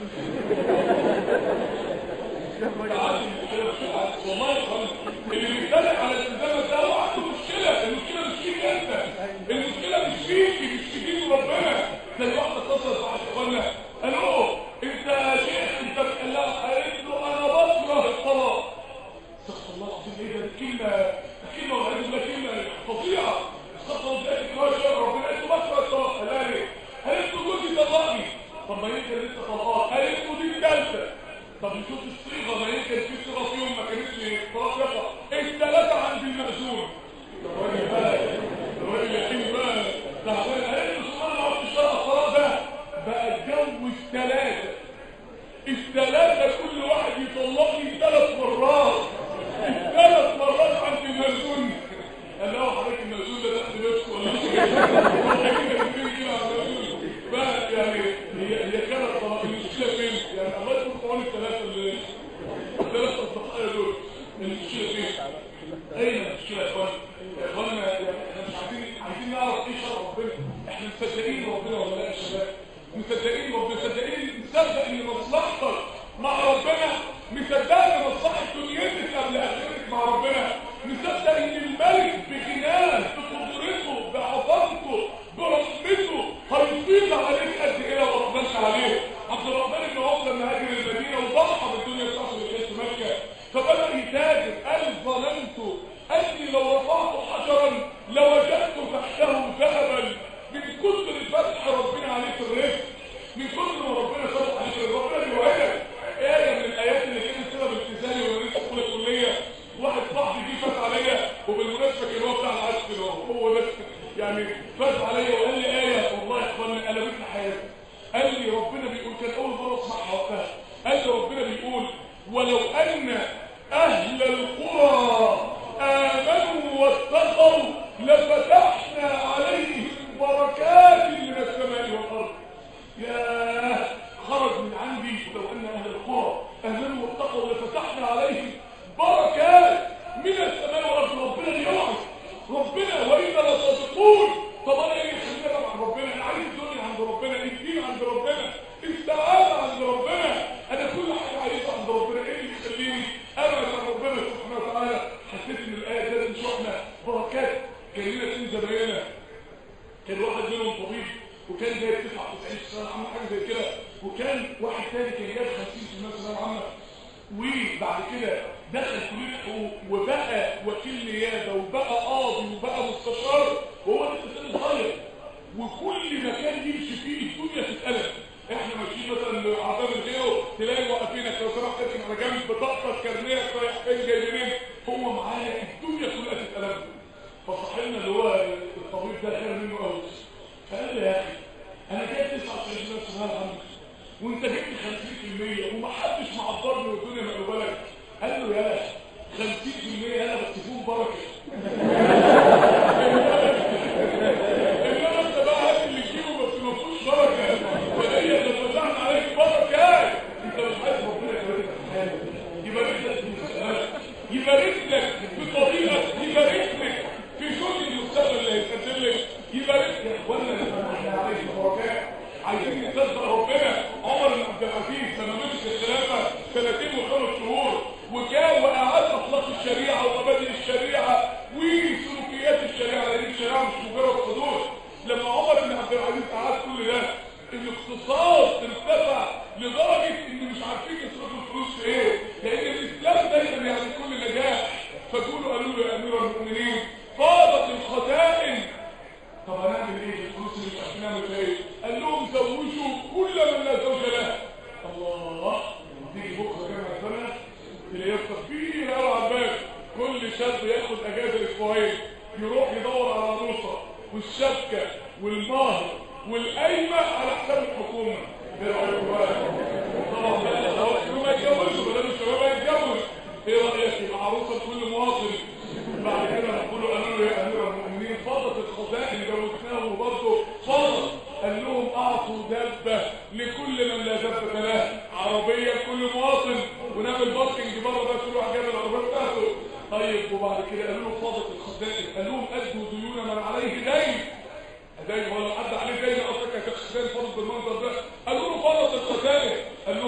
تعالي المشكله مش العكس والله يا اخوان اللي بيتكلم على الالتزام ده هو عنده مشكله المشكله مش فيك انت المشكله مش فيك مش في دين ربنا زي واحده اتصلت مع اخواننا الو انت يا شيخ انت قال لها قالت له انا بكره الطلاق استغفر الله العظيم ايه ده كلمه كلمه والعياذ بالله كلمه فظيعه استغفر الله ازاي تكره شر ربنا قالت له بكره الطلاق قال لها ليه؟ قالت له جوزي طلقني طب ما يمكن لسه طلقات قالت له دي الثالثه طب نشوف الصيغه ما يمكن في صيغه فيهم ما كانتش طلاق يقع الثلاثه عند المأذون الراجل بقى الراجل يحيي بقى تعبان قالت له سبحان الله في الشرع الطلاق ده بقى اتجوز ثلاثه الثلاثه كل واحد يطلقني ثلاث مرات الثلاث مرات عند المأذون قال له حضرتك المأذون ده تحت نفسه ولا بقى يعني هي هي كانت طلاق المشكله فين؟ يعني الله يكون في عون الثلاثه اللي الثلاثه الضحايا دول المشكله فين؟ اين المشكله يا اخوان؟ يا اخوانا احنا مش عايزين عايزين نعرف ايه شرع ربنا احنا مصدقين ربنا ولا لا يا شباب؟ مصدقين ربنا مصدقين نصدق ان مصلحتك مع ربنا مصدق ان مصلحه دنيتك قبل اخرتك مع ربنا مصدق ان الملك بغناه بقدرته بعظمته برحمته هيفيض عليك قد ايه لو ما رضاش عليه عبد الرحمن بن عوف لما هاجر المدينه وضحى بالدنيا بتاعته اللي كانت في مكه فبدا يتاجر قال ظننت اني لو رفعت حجرا لوجدت تحته ذهبا من كتر فتح ربنا عليك الرزق من كتر ما ربنا فتح عليك الرزق ربنا بيوعدك ايه من الايات اللي كانت سبب التزامي وانا لسه في الكليه واحد صاحبي جه فات عليا وبالمناسبه كان هو بتاع العسل هو بس يعني فات عليا وقال لي ايه والله يا اخوانا قلبت لي حياتي قال لي ربنا بيقول كان اول مره اسمعها وقتها قال لي ربنا بيقول ولو ان اهل القرى امنوا واتقوا لفتحنا عليهم بركات من السماء والارض يا خرج من عندي لو ان اهل القرى امنوا واتقوا لفتحنا عليهم بركات من السماء والارض ربنا بيوعد ربنا وانا لصادقون طب انا ايه خلينا مع ربنا انا عايز الدنيا عند ربنا الدين عند ربنا السعاده عند ربنا انا كل حاجه عايزها عند ربنا ايه اللي يخليني ابعد عن ربنا سبحانه وتعالى حسيت ان الايه دي لازم شفنا بركات كان لنا اتنين زمايلنا كان واحد منهم طبيب وكان جايب 99 سنه عامل حاجه زي كده وكان واحد تاني كان جايب 50 سنه ثانويه عامه وبعد كده دخل كليه حقوق وبقى وكيل نيابه وبقى قاضي وبقى مستشار وهو لسه صغير وكل مكان يمشي فيه الدنيا تتقلب احنا ماشيين مثلا عذاب غيره تلاقي واقفينك لو سمحت اركن على جنب بطاقتك كارنيك رايح فين جاي منين هو معايا الدنيا كلها تتقلب فصاحبنا اللي هو الطبيب ده خير منه قوي فقال لي يا اخي انا جايب 99 سنه الحمد وانت جبت 50% ومحدش معبرني والدنيا مقلوبه لك قال له يا 50% انا بس فيهم بركه انما انت بقى هات اللي تجيبه بس ما فيهوش بركه وهي اللي فتحنا عليك بركات انت مش عايز ربنا يبارك لك يبارك لك في مستقبلك يبارك لك في طريقك يبارك لك في كل المستقبل اللي هيتقدم لك يبارك لك يا اخوانا لما احنا عليك بركات عايزين نصدق ربنا عمر بن عبد العزيز لما مسك الخلافه سنتين وخمس شهور وجاء واعاد اخلاق الشريعه ومبادئ الشريعه وسلوكيات الشريعه لان الشريعه مش مجرد حدود لما عمر بن عبد العزيز قعد كل ده الاقتصاد ارتفع لدرجه ان مش عارفين يصرفوا الفلوس في ايه لان الاسلام دايما يعني كل نجاح فقولوا قالوا له يا امير المؤمنين فاضت الخزائن طب هنعمل ايه بالفلوس اللي مش عارفين نعمل فيها ايه قال لهم زوجوا كل من لا زوج له الله تيجي بكره جامعه سنه تلاقيه كبير قوي على الباب كل شاب ياخد اجازه اسبوعين يروح يدور على عروسه والشبكه والمهر والقايمه على حساب الحكومه ايه رايكم بقى طبعا ما يتجوزوا بدل الشباب هيتجوز ايه رايك يبقى عروسه لكل مواطن بعد كده نقول قالوا له يا امير المؤمنين فضت الخزائن جوزناه وبرضه فضت قال لهم اعطوا دبه لكل من لا دبه له عربيه لكل مواطن ونعمل باركنج بره بقى كل واحد جاب العربيه بتاعته طيب وبعد كده قالوا له فضت الخزائن قال لهم ادوا ديون من عليه دين دين ولا حد عليه دين اصلا كان شخصيا فضت بالمنظر ده قالوا له فضت الخزائن قال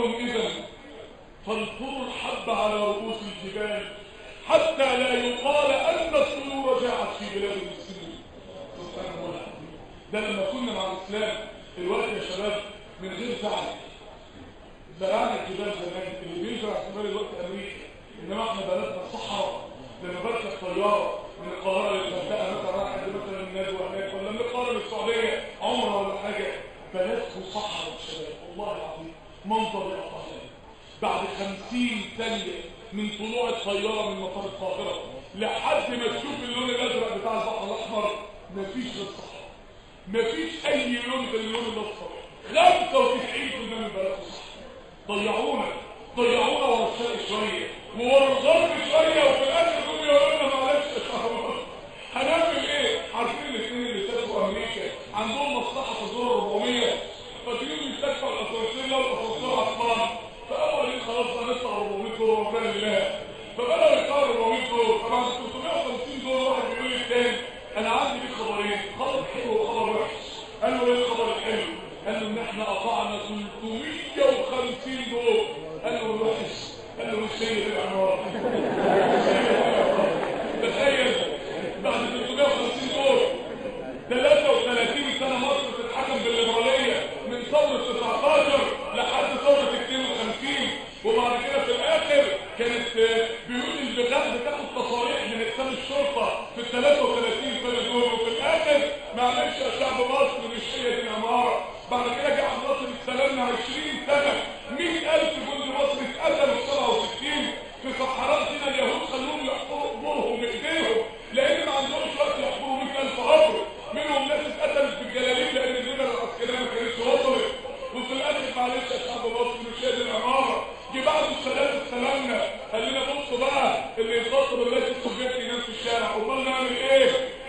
حتى لا يقال ان الطيور جاءت في بلاد المسلمين سبحان الله العظيم ده لما كنا مع الاسلام الوقت يا شباب من غير زعل زرعنا الجبال زمان اللي بيزرع شمال الوقت امريكا انما احنا بلدنا صحراء لما بركب طياره من القاهره للغردقه مثلا رايح عند مثلا الندوه هناك ولا من القاهره للسعوديه عمره ولا حاجه بلدكم صحراء يا شباب والله العظيم منظر يقطع بعد خمسين ثانيه من طلوع الطياره من مطار القاهره لحد ما تشوف اللون الازرق بتاع البحر الاحمر مفيش غير صحراء مفيش اي لون غير اللون الاصفر 95% من البلد صحراء ضيعونا ضيعونا ورا الشرق شويه وورا الغرب شويه وفي الاخر دول يقولوا لنا معلش يا شهر هنعمل ايه عارفين الاثنين اللي سافروا امريكا عندهم مصلحه في الدور 400 فاكرين يستدفعوا الاسانسير لو الاسانسير عطلان فاول يوم خلاص هندفع 400 دولار ربنا لله فبداوا يدفعوا 400 دولار طبعا 350 دولار واحد بيقول للتاني انا عندي ليك خبرين خبر حلو وخبر وحش قال له ايه الخبر الحلو قال له ان احنا قطعنا 350 دولار قال له الوحش قال له مش هي العمارة تخيل بعد 350 دور 33 سنة مصر تتحكم بالليبرالية من ثورة 19 لحد ثورة 52 وبعد كده في الآخر كانت بيوت البغاء بتاخد تصاريح من اقسام الشرطة في ال 33 سنة دول وفي الآخر معلش يا شعب مصر مش هي دي العمارة بعد كده جه عبد الناصر استلمنا 20 سنة 100000 جندي مصري اتقتلوا في 67 في صحراء سينا اليهود خلوهم يحفروا قبورهم بايديهم لان ما عندهمش وقت يحفروا 100000 قبر منهم ناس اتقتلت في الجلالين لان الجبل العسكريه ما كانتش وصلت وفي الاخر معلش يا شعب مصر مش هي دي العماره جه بعد السلام استلمنا قال لنا بصوا بقى اللي يخاطب الرئيس السوفيتي ينام في الشارع امال نعمل ايه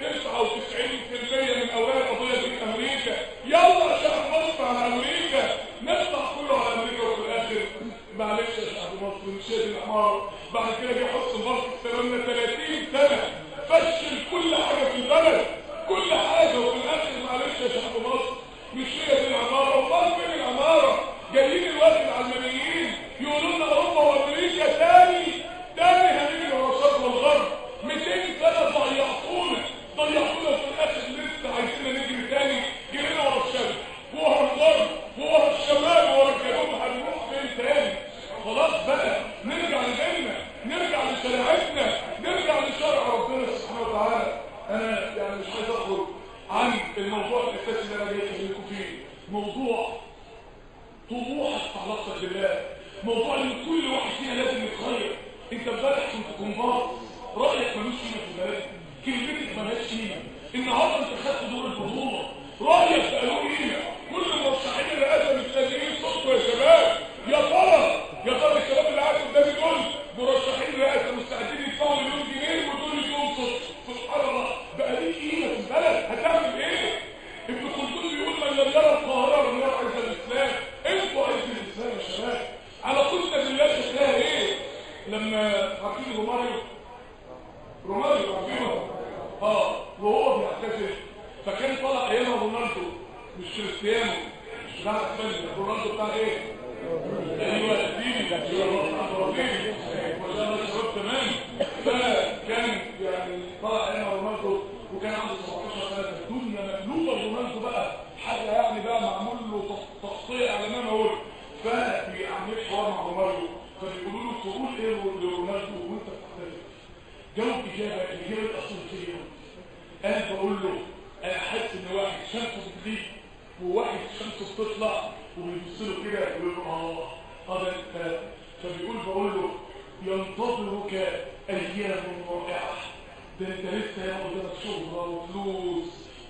99% من اوائل القضيه دي امريكا يلا يا شعب مصر على امريكا نفتح كله على امريكا وفي الاخر معلش يا شعب مصر مش هي دي العماره بعد كده جه حسن مبارك استلمنا 30 سنه فشل كل حاجه في البلد كل حاجه وفي الاخر معلش يا شعب مصر مش هي دي العماره امال فين العماره جايين الوقت العلمانيين يقولوا لنا اوروبا وامريكا تاني تاني هنيجي ورا الشرق والغرب 200 سنه ضيعتونا ضيعتونا في الاخر لسه عايزين نجري تاني جرينا ورا الشرق ورا الغرب ورا الشمال ورا الجنوب هنروح فين تاني خلاص بقى نرجع لديننا نرجع لشريعتنا نرجع لشرع ربنا سبحانه وتعالى انا يعني مش عايز اخرج عن الموضوع الاساسي اللي انا جاي اكلمكم فيه موضوع طموحك في علاقتك بالله موضوع ان كل واحد فينا لازم يتغير انت امبارح كنت كومبارس رايك ملوش قيمه في البلد كلمتك ملهاش قيمه النهارده انت خدت دور البطوله رايك بقى له قيمه كل المرشحين الرئاسه مستنيين صوتكم يا شباب يا ترى يا ترى الشباب اللي قاعد قدامي دول مرشحين الرئاسه مستعدين يدفعوا مليون جنيه ودول يدوم صوت سبحان الله بقى ليه قيمه في البلد هتعمل ايه؟ ابن خلدون بيقول من لم يرى القاهره لم يرى عز الاسلام انتوا عز الاسلام يا شباب علاقتنا بالله شكلها ايه؟ لما عارفين روماريو روماريو عارفينه اه وهو بيعتزل فكان طالع ايامها رونالدو مش كريستيانو مش بتاع اسبانيا رونالدو بتاع ايه؟ ايوه الديني برازيلي ما شاء الله شباب تمام فكان يعني طلع ايامها رونالدو وكان عنده 17 سنه الدنيا مقلوبه رونالدو بقى حاجه يعني بقى معمول له تغطيه اعلاميه اهو فبيعمل حوار مع روماريو فبيقولوا له تقول ايه لرونالدو وانت بتختلف جاوب اجابه الاجابه الاصليه انا بقول له انا حاسس ان واحد شمسه بتغيب وواحد شمسه بتطلع وبيبص له كده يقول له اه هذا انت فبيقول بقول له ينتظرك ايام رائعه ده انت لسه هياخد لك شهره وفلوس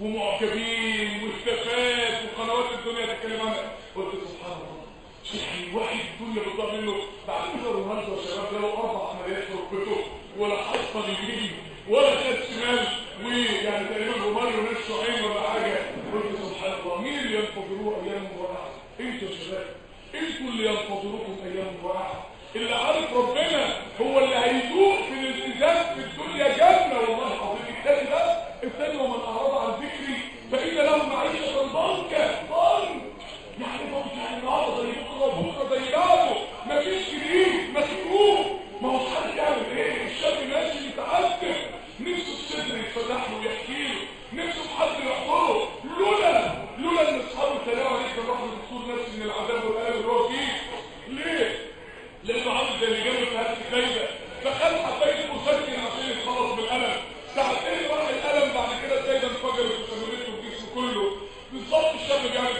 ومعجبين واختفات وقنوات الدنيا تتكلم عنها قلت سبحان الله شيخ واحد الدنيا بتضاع منه بعد كده رونالدو يا شباب له اربع عمليات في ركبته ولا حصل يمين ولا خد شمال ويعني تقريبا روماريو نفسه عين ولا حاجه قلت سبحان الله مين اللي ينتظروه ايام رائعه انتوا يا شباب انتوا اللي ينتظروكم ايام رائعه اللي عارف ربنا هو اللي هيدوق في الالتزام في الدنيا جنه والله العظيم الثاني ده الثاني ومن اعرض عن ذكري فان له معيشه ضنكا ضنك يعني ضنك يعني النهارده زي بكره وبكره زي بعده مفيش جديد مسكوب ما هو حد يعمل ايه الشاب ماشي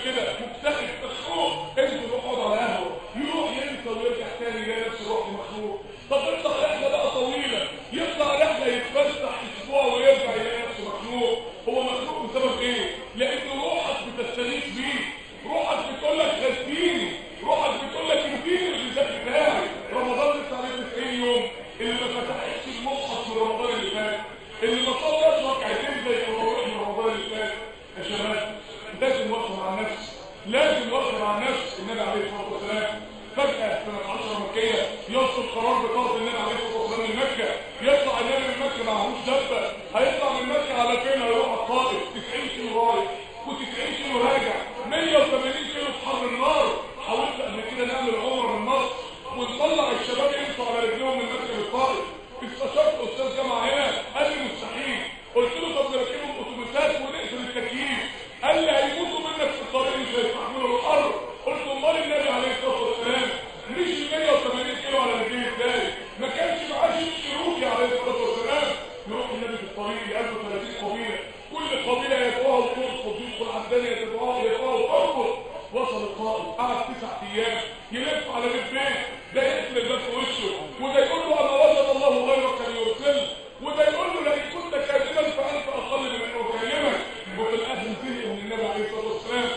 كده مكتئب مخنوق انزل روح اقعد على قهوه يروح ينسى ويرجع تاني يلاقي نفسه روح مخنوق طب اطلع رحله بقى طويله يطلع رحله يتفسح اسبوع ويرجع يلاقي نفسه مخنوق هو مخنوق بسبب ايه؟ لان روحك بتستغيث بيه روحك بتقول لك غذيني روحك بتقول لك اديني الغذاء بتاعي رمضان لسه عليه 90 يوم اللي ما فتحش المصحف من رمضان اللي فات اللي ما صلاش ركعتين زي التراويح من رمضان اللي فات يا شباب لازم وقفه مع النفس لازم وقفه مع النفس النبي عليه الصلاه والسلام فجاه سنه 10 مكيه يصل قرار بطاقه النبي عليه الصلاه والسلام من مكه يطلع النبي من مكه معهوش دبه هيطلع من مكه على فين هيروح على الطائف 90 كيلو رايح و90 كيلو راجع 180 كيلو في حر النار حاولت قبل كده نعمل عمره من مصر ونطلع الشباب يمشوا على رجلهم من مكه للطائف استشرت استاذ جامعه هنا قال لي مستحيل قلت له طب نركبهم اتوبيسات ونقفل التكييف قال لي هيموتوا منك في الطريق مش هيستحملوا الحر قلت امال النبي عليه الصلاه والسلام مشي 180 كيلو على رجليه ازاي ما كانش معاه شيء شروكي عليه الصلاه والسلام يروح النبي في الطريق يقابله 30 قبيله كل قبيله يدعوها وترفض يدخل على الثانيه يدعوها يدعوها وترفض وصل القائد قعد تسع ايام يلف على بيت بيت ده يقفل الباب في وشه وده يقول له انا وجد الله غيرك ليرسل وده يقول له لئن كنت كاذبا فانت اقل من ان اكلمك وفي الاخر زهق من النبي عليه الصلاه والسلام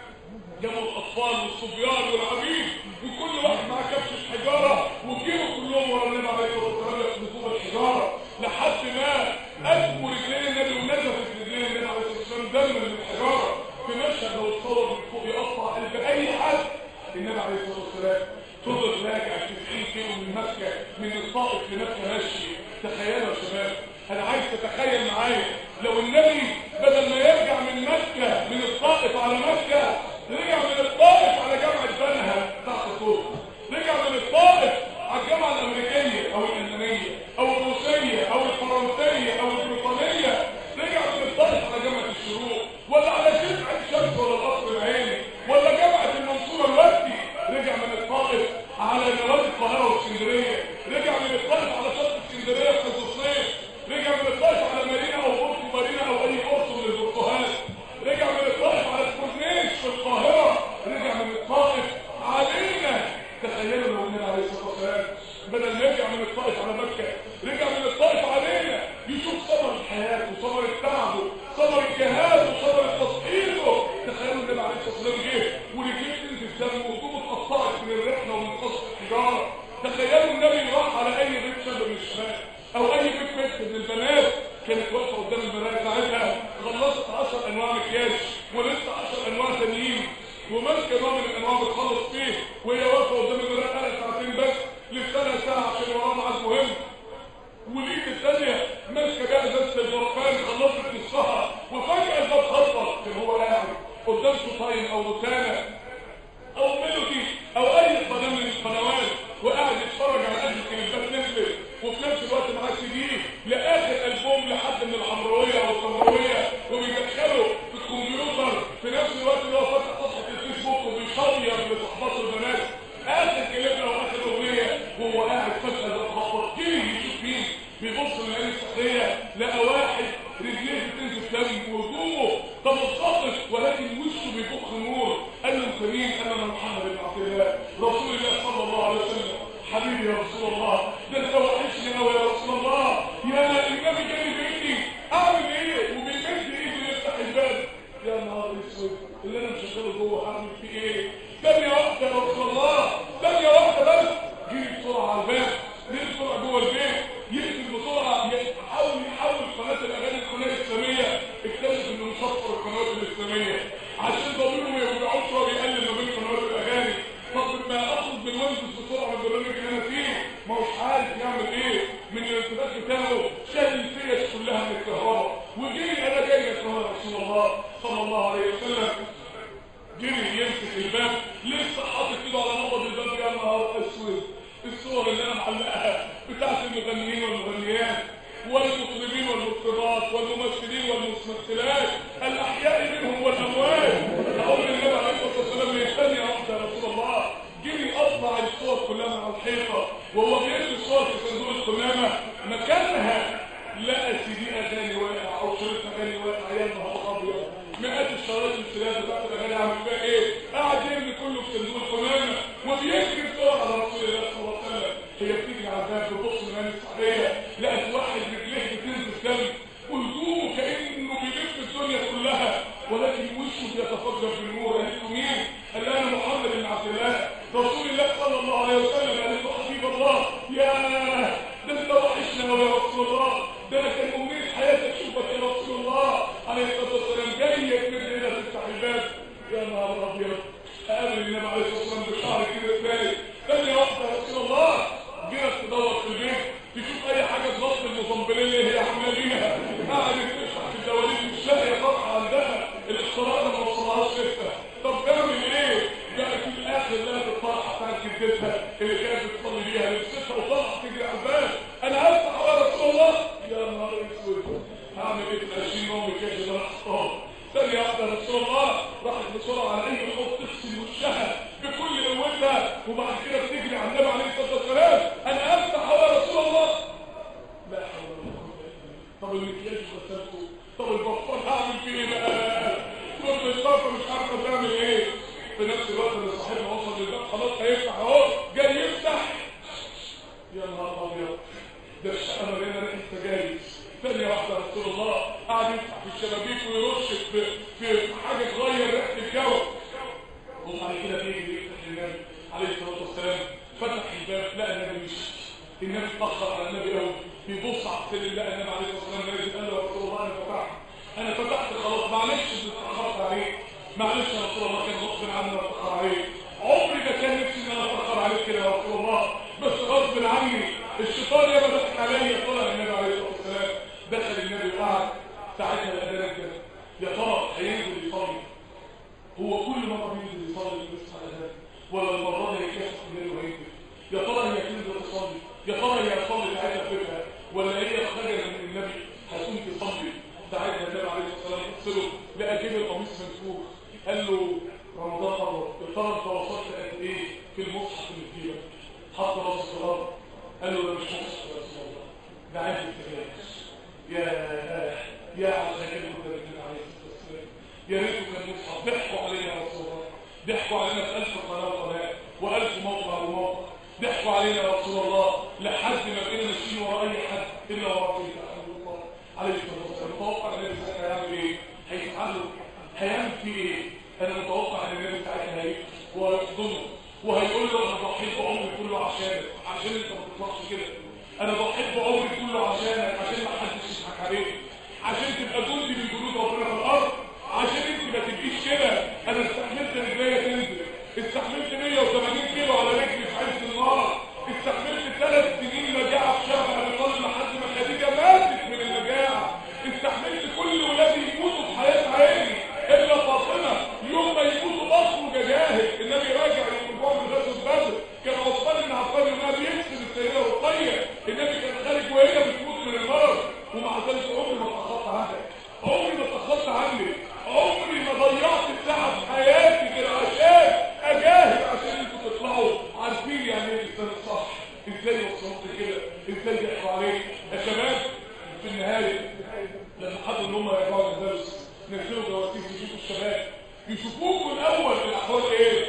جابوا الاطفال والصبيان والعبيد وكل واحد معاه كبشه حجاره وجيبوا كلهم ورا النبي عليه الصلاه والسلام يخلطوا الحجاره لحد ما قدموا رجلين النبي ونزفت رجلين النبي عليه الصلاه والسلام دم من الحجاره في مشهد لو اتصور من فوق يقطع قلب اي حد النبي عليه الصلاه والسلام فضل راجع 90 كيلو من مكه من الطائف لمكه ماشي تخيلوا يا شباب انا عايز تتخيل معايا لو النبي بدل ما يرجع من مكه من الطائف على مكه رجع من الطائف على جامعه بنها تحت الطوب رجع من الطائف على الجامعه الامريكيه او الالمانيه او الروسيه او الفرنسيه او البريطانيه رجع من الطائف على جامعه الشروق ولا على جامعه الشمس ولا القصر العيني ولا جامعه المنصوره الوردي رجع من الطائف على نوادي القاهره واسكندريه رجع من الطائف على شط اسكندريه في الصيف رجع من الطائف على مارينا او بورتو مارينا او اي بورتو من البرتغال رجع من الطائف على الكورنيش في القاهره رجع من الطائف علينا تخيلوا لو النبي عليه الصلاه والسلام بدل ما يرجع من الطائف على مكه رجع من الطائف علينا يشوف ثمر الحياه وثمر التعب ثمر الجهاد وثمر تصحيحه تخيلوا النبي عليه الصلاه والسلام جه ورجليه تنزل دم وهدومه اتقطعت من الرحله ومن قصف الحجاره تخيلوا النبي راح على اي بيت شاب من الشباب او اي بيت بنت من البنات كانت واقفه قدام المرايه بتاعتها خلصت 10 انواع مكياج ولسه 10 انواع تانيين وماسكه نوع من الانواع بتخلص فيه وهي واقفه قدام المرايه قالت ساعتين بس لسه ساعه عشان وراها ميعاد مهم والايد الثانيه ماسكه بقى ازازه البرفان خلصت نصها وفجاه الباب خبط كان هو قاعد قدام شوطين او روتانا او ميلودي او اي قناه من القنوات وقاعد يتفرج على اهل الكليبات نزلت وفي نفس الوقت معاه سي دي لاخر البوم لحد من الحمراويه او السمراويه وبيدخله في الكمبيوتر في نفس الوقت اللي هو فاتح صفحه الفيسبوك وبيشير لصحباته البنات اخر كليب او اخر اغنيه وهو قاعد فجاه ده خبط كده يشوف مين بيبص للعين الصحيه لقى واحد رجليه بتنزل دم وهدومه تمسطت ولكن وشه بيبخ نور قال له انت مين؟ قال انا محمد بن عبد الله رسول الله صلى الله عليه وسلم حبيبي يا رسول الله ده انت وحشني قوي يا رسول الله يا النبي جاي بايدي اعمل ايه؟ وبيمد ايده يفتح الباب يا نهار اسود اللي انا مشغله جوه هعمل فيه ايه؟ ثانية واحدة يا رسول الله ثانية واحدة بس جري بسرعة على الباب جري بسرعة جوه البيت يقفل بسرعة يحاول يحول قناة الأغاني القناة الإسلامية اكتشف إنه مشفر القنوات الإسلامية عشان ضميره ما يوجعوش وهو بيقلل ما بين قنوات الأغاني طب ما اخرج من ويندوز بسرعة من البرنامج اللي أنا فيه ما هوش عارف يعمل إيه من الارتباط بتاعه شال الفيش كلها من الكهرباء وجري أنا جاي لك يا رسول الله صلى الله عليه وسلم جري يمسك الباب لسه حاطط ايده على نقط الباب يا نهار اسود الصور اللي انا معلقها بتاعت المغنيين والمغنيات والمطربين والمطربات والممثلين والممثلات الاحياء منهم والاموات اقول النبي عليه الصلاه والسلام من ثانيه واحده يا رسول الله جري اطلع الصور كلها من على الحيطه وهو بيرمي الصور في صندوق القمامه مكانها لقى سي دي اغاني واقع او شريط اغاني واقع يا نهار ابيض مئات الشرايط السلاسل بتاعت الاغاني عامل فيها اديتها اللي كانت بتصلي بيها لبستها وطلعت تجري على الباب انا هفتح يا رسول الله يا نهار اسود هعمل ايه في ال 20 يوم كده اللي انا حطاهم ثانية واحدة يا رسول الله راحت بسرعة على أي حوض تغسل وشها بكل قوتها وبعد كده بتجري على النبي عليه الصلاة والسلام أنا أفتح يا رسول الله لا حول ولا قوة إلا بالله طب المكياج غسلته طب البطال هعمل فيه ايه بقى؟ كنت الشرطة مش عارفة تعمل ايه في نفس الوقت اللي صاحبنا وصل للباب خلاص هيفتح اهو جاي يفتح يا نهار ابيض ده الشقة مليانة ريحة سجاير ثانية واحدة يا رسول الله قاعد يفتح في الشبابيك ويرش في في حاجة تغير ريحة الجو وبعد كده بيجي يفتح النبي عليه الصلاة والسلام فتح الباب لقى النبي مشي النبي اتأخر على النبي قوي بيبص على السلم لقى النبي عليه الصلاة والسلام نازل قال له يا رسول الله أنا فتحت أنا فتحت خلاص معلش إني اتأخرت عليك معلش يا رسول الله كان غصب عني اتأخر عليك عمري ما كان نفسي إن أنا اتأخر عليك كده يا رسول الله بس غصب عني الشيطان ياما ضحك عليا طلع النبي عليه الصلاة والسلام دخل النبي وقعد ساعتها الأذان كده يا ترى هينزل يصلي هو كل مرة بينزل يصلي بيصحى الأذان ولا المرة دي يكافح الليل وينزل يا ترى هي تنزل تصلي يا ترى هي تصلي ساعتها فكرة ولا هي خرجت من النبي هتقوم تصلي ساعتها النبي عليه الصلاة والسلام يغسله لقى جيب القميص منفوخ قال له رمضان قرب يا ترى انت وصلت قد ايه في المصحف اللي في جيبك حط راسه في الارض قال له ده مش مصحف يا رسول الله ده عندي التجاوز يا يا على الخير النبي عليه الصلاه والسلام يا ريته كان مصحف ضحكوا علينا يا رسول الله ضحكوا علينا في ألف قناة وقناة وألف موقع وموقع ضحكوا علينا يا رسول الله لحد ما بقينا ماشيين ورا أي حد إلا ورا سيدنا رسول الله عليه الصلاة والسلام متوقع النبي ساعتها هيعمل إيه؟ هيتعلم هيعمل فيه إيه؟ أنا متوقع إن النبي ساعتها هيجي وهيحضنه وهيقول له أنا ضحيت بعمري كله عشانك عشان أنت ما تطلعش كده أنا ضحيت بعمري كله عشانك عشان ما حدش يضحك عليك عشان تبقى جندي من جنود ربنا في الأرض عشان انت ما تبقيش كده انا استحملت رجليا تنزل استحملت 180 كيلو على رجلي في عز النار استحملت ثلاث سنين مجاعه في شهر ابي طالب لحد ما خديجه ماتت من المجاعه استحملت كل ولادي يموتوا في حياه عيني الا فاطمه يوم ما يموتوا اخرج جاهد النبي راجع يوم من غزوه بدر كان عثمان بن عفان يومها بيكسب السيده رقيه النبي كان خارج وهي بتموت من المرض ومع ذلك عمري ما اتاخرت عنك عمري ما اتاخرت عنك عمري ما ضيعت ساعة في حياتي كده عشان اجاهد عشان انتوا تطلعوا عارفين يعني ايه الانسان الصح ازاي وصلت كده ازاي يحكوا عليك يا شباب في النهاية لما حبوا ان هم يرجعوا الدرس نزلوا جواسيس يشوفوا الشباب يشوفوكوا الاول الاحوال ايه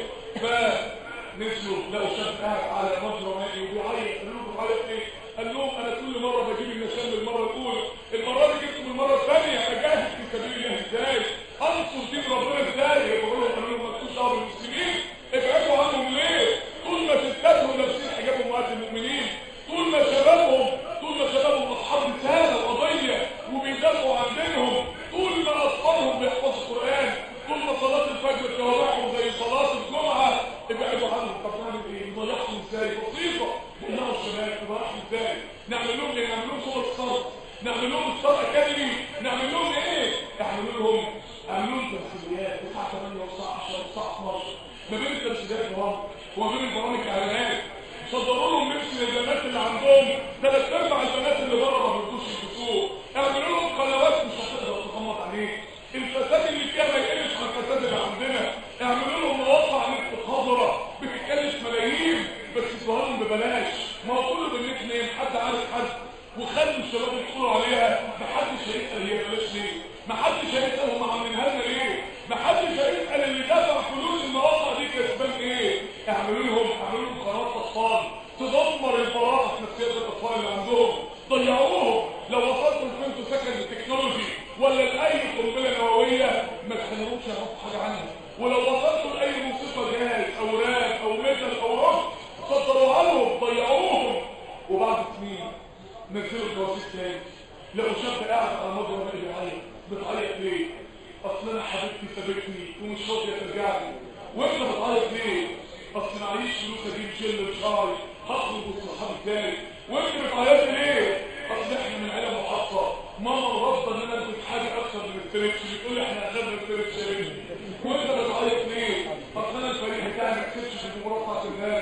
فنزلوا لقوا شاب قاعد على مجرى مائي وبيعيط قالوا له بتعيط ايه قال لهم انا كل مره بجيب النشام المره الاولى المره دي جبته المره الثانيه اجاهد في سبيل الله ازاي انصر دين ربنا ازاي يقولوا لهم قالوا لهم مالكوش دعوه بالمسلمين ابعدوا عنهم ليه طول ما ستاتهم لابسين حجاب امهات المؤمنين طول ما شبابهم طول ما شبابهم اصحاب رساله وقضيه وبيدافعوا عن دينهم طول ما اطفالهم بيحفظوا القران طول ما صلاه الفجر توابعهم زي صلاه الجمعه ابعدوا عنهم طب نعمل ايه؟ نضيعهم ازاي؟ بسيطه نضيعوا الشباب نضيعهم ازاي؟ نعمل لهم ايه؟ نعمل لهم صور صرف نعمل لهم ستار اكاديمي نعمل لهم ايه؟ نعمل لهم نعمل لهم تمثيليات الساعه 8 والساعه 10 والساعه 12 ما بين التمثيليات برامج وما بين البرامج اعلانات صدروا لهم نفس البنات اللي عندهم ثلاث ارباع البنات اللي بره ما بيردوش يلبسوه اعملوا لهم قنوات مش هتقدر تغمض عليك الفساد اللي فيها ما يقلش عن الفساد اللي عندنا اعملوا لهم مواقع نت خضراء بتتكلف ملايين بس تظهر لهم ببلاش ما هو كله بالنت نيم حد عارف حد وخلوا الشباب يدخلوا عليها محدش هيسال هي بلاش ليه محدش هيسال هم عاملينها لنا ليه محدش هيسال اللي دفع فلوس المواقع دي كسبان ايه اعملوا لهم اعملوا لهم قناه اطفال تدمر البراءه في نفسيات الاطفال اللي عندهم ضيعوهم لو وصلتوا لفهمتوا سكن التكنولوجي ولا لاي قنبله نوويه ما تخلوهمش يعرفوا حاجه عنها ولو وصلتوا لاي موسيقى جاهز او راب او ميتال او روك صدروها لهم ضيعوهم وبعد سنين نزلوا الجواسيس تاني لقوا شاب قاعد على مجرى مائي بيعيط بتعيط ليه؟ اصل انا حبيبتي سابتني ومش راضيه ترجع لي وانت بتعيط ليه؟ اصل معيش فلوس اجيب جل شعري هخرج والصحاب تاني وانت بتعيط ليه؟ اصل احنا من عيله محطه ماما رافضه ان انا البس حاجه اكثر من التريكس بتقول لي احنا اخدنا التريكس يا بنتي وانت بتعيط ليه؟ اصل انا الفريق بتاعي ما كسبش في المباراه بتاعت امبارح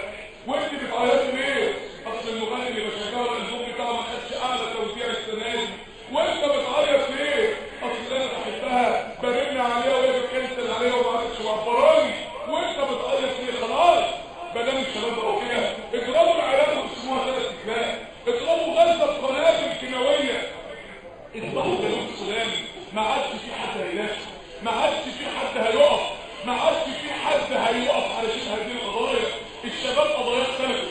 وانت بتعيطي ليه اصل المغني اللي بشجعه الالبوم بتاعه ما خدش اعلى توزيع السنه دي وانت بتعيط ليه اصل انا بحبها برن عليها وهي بتكنسل عليها وما عادش معبراني وانت بتعيط ليه خلاص ما دام الشباب بقوا كده اضربوا العراق واسموها ثلاث اجزاء اضربوا غزه بقنابل كيماويه اصبحوا جنوب السودان ما عادش في حد هينافس ما عادش في حد هيقف ما عادش في حد هيقف علشان هذه القضايا الشباب قضايا اختلفت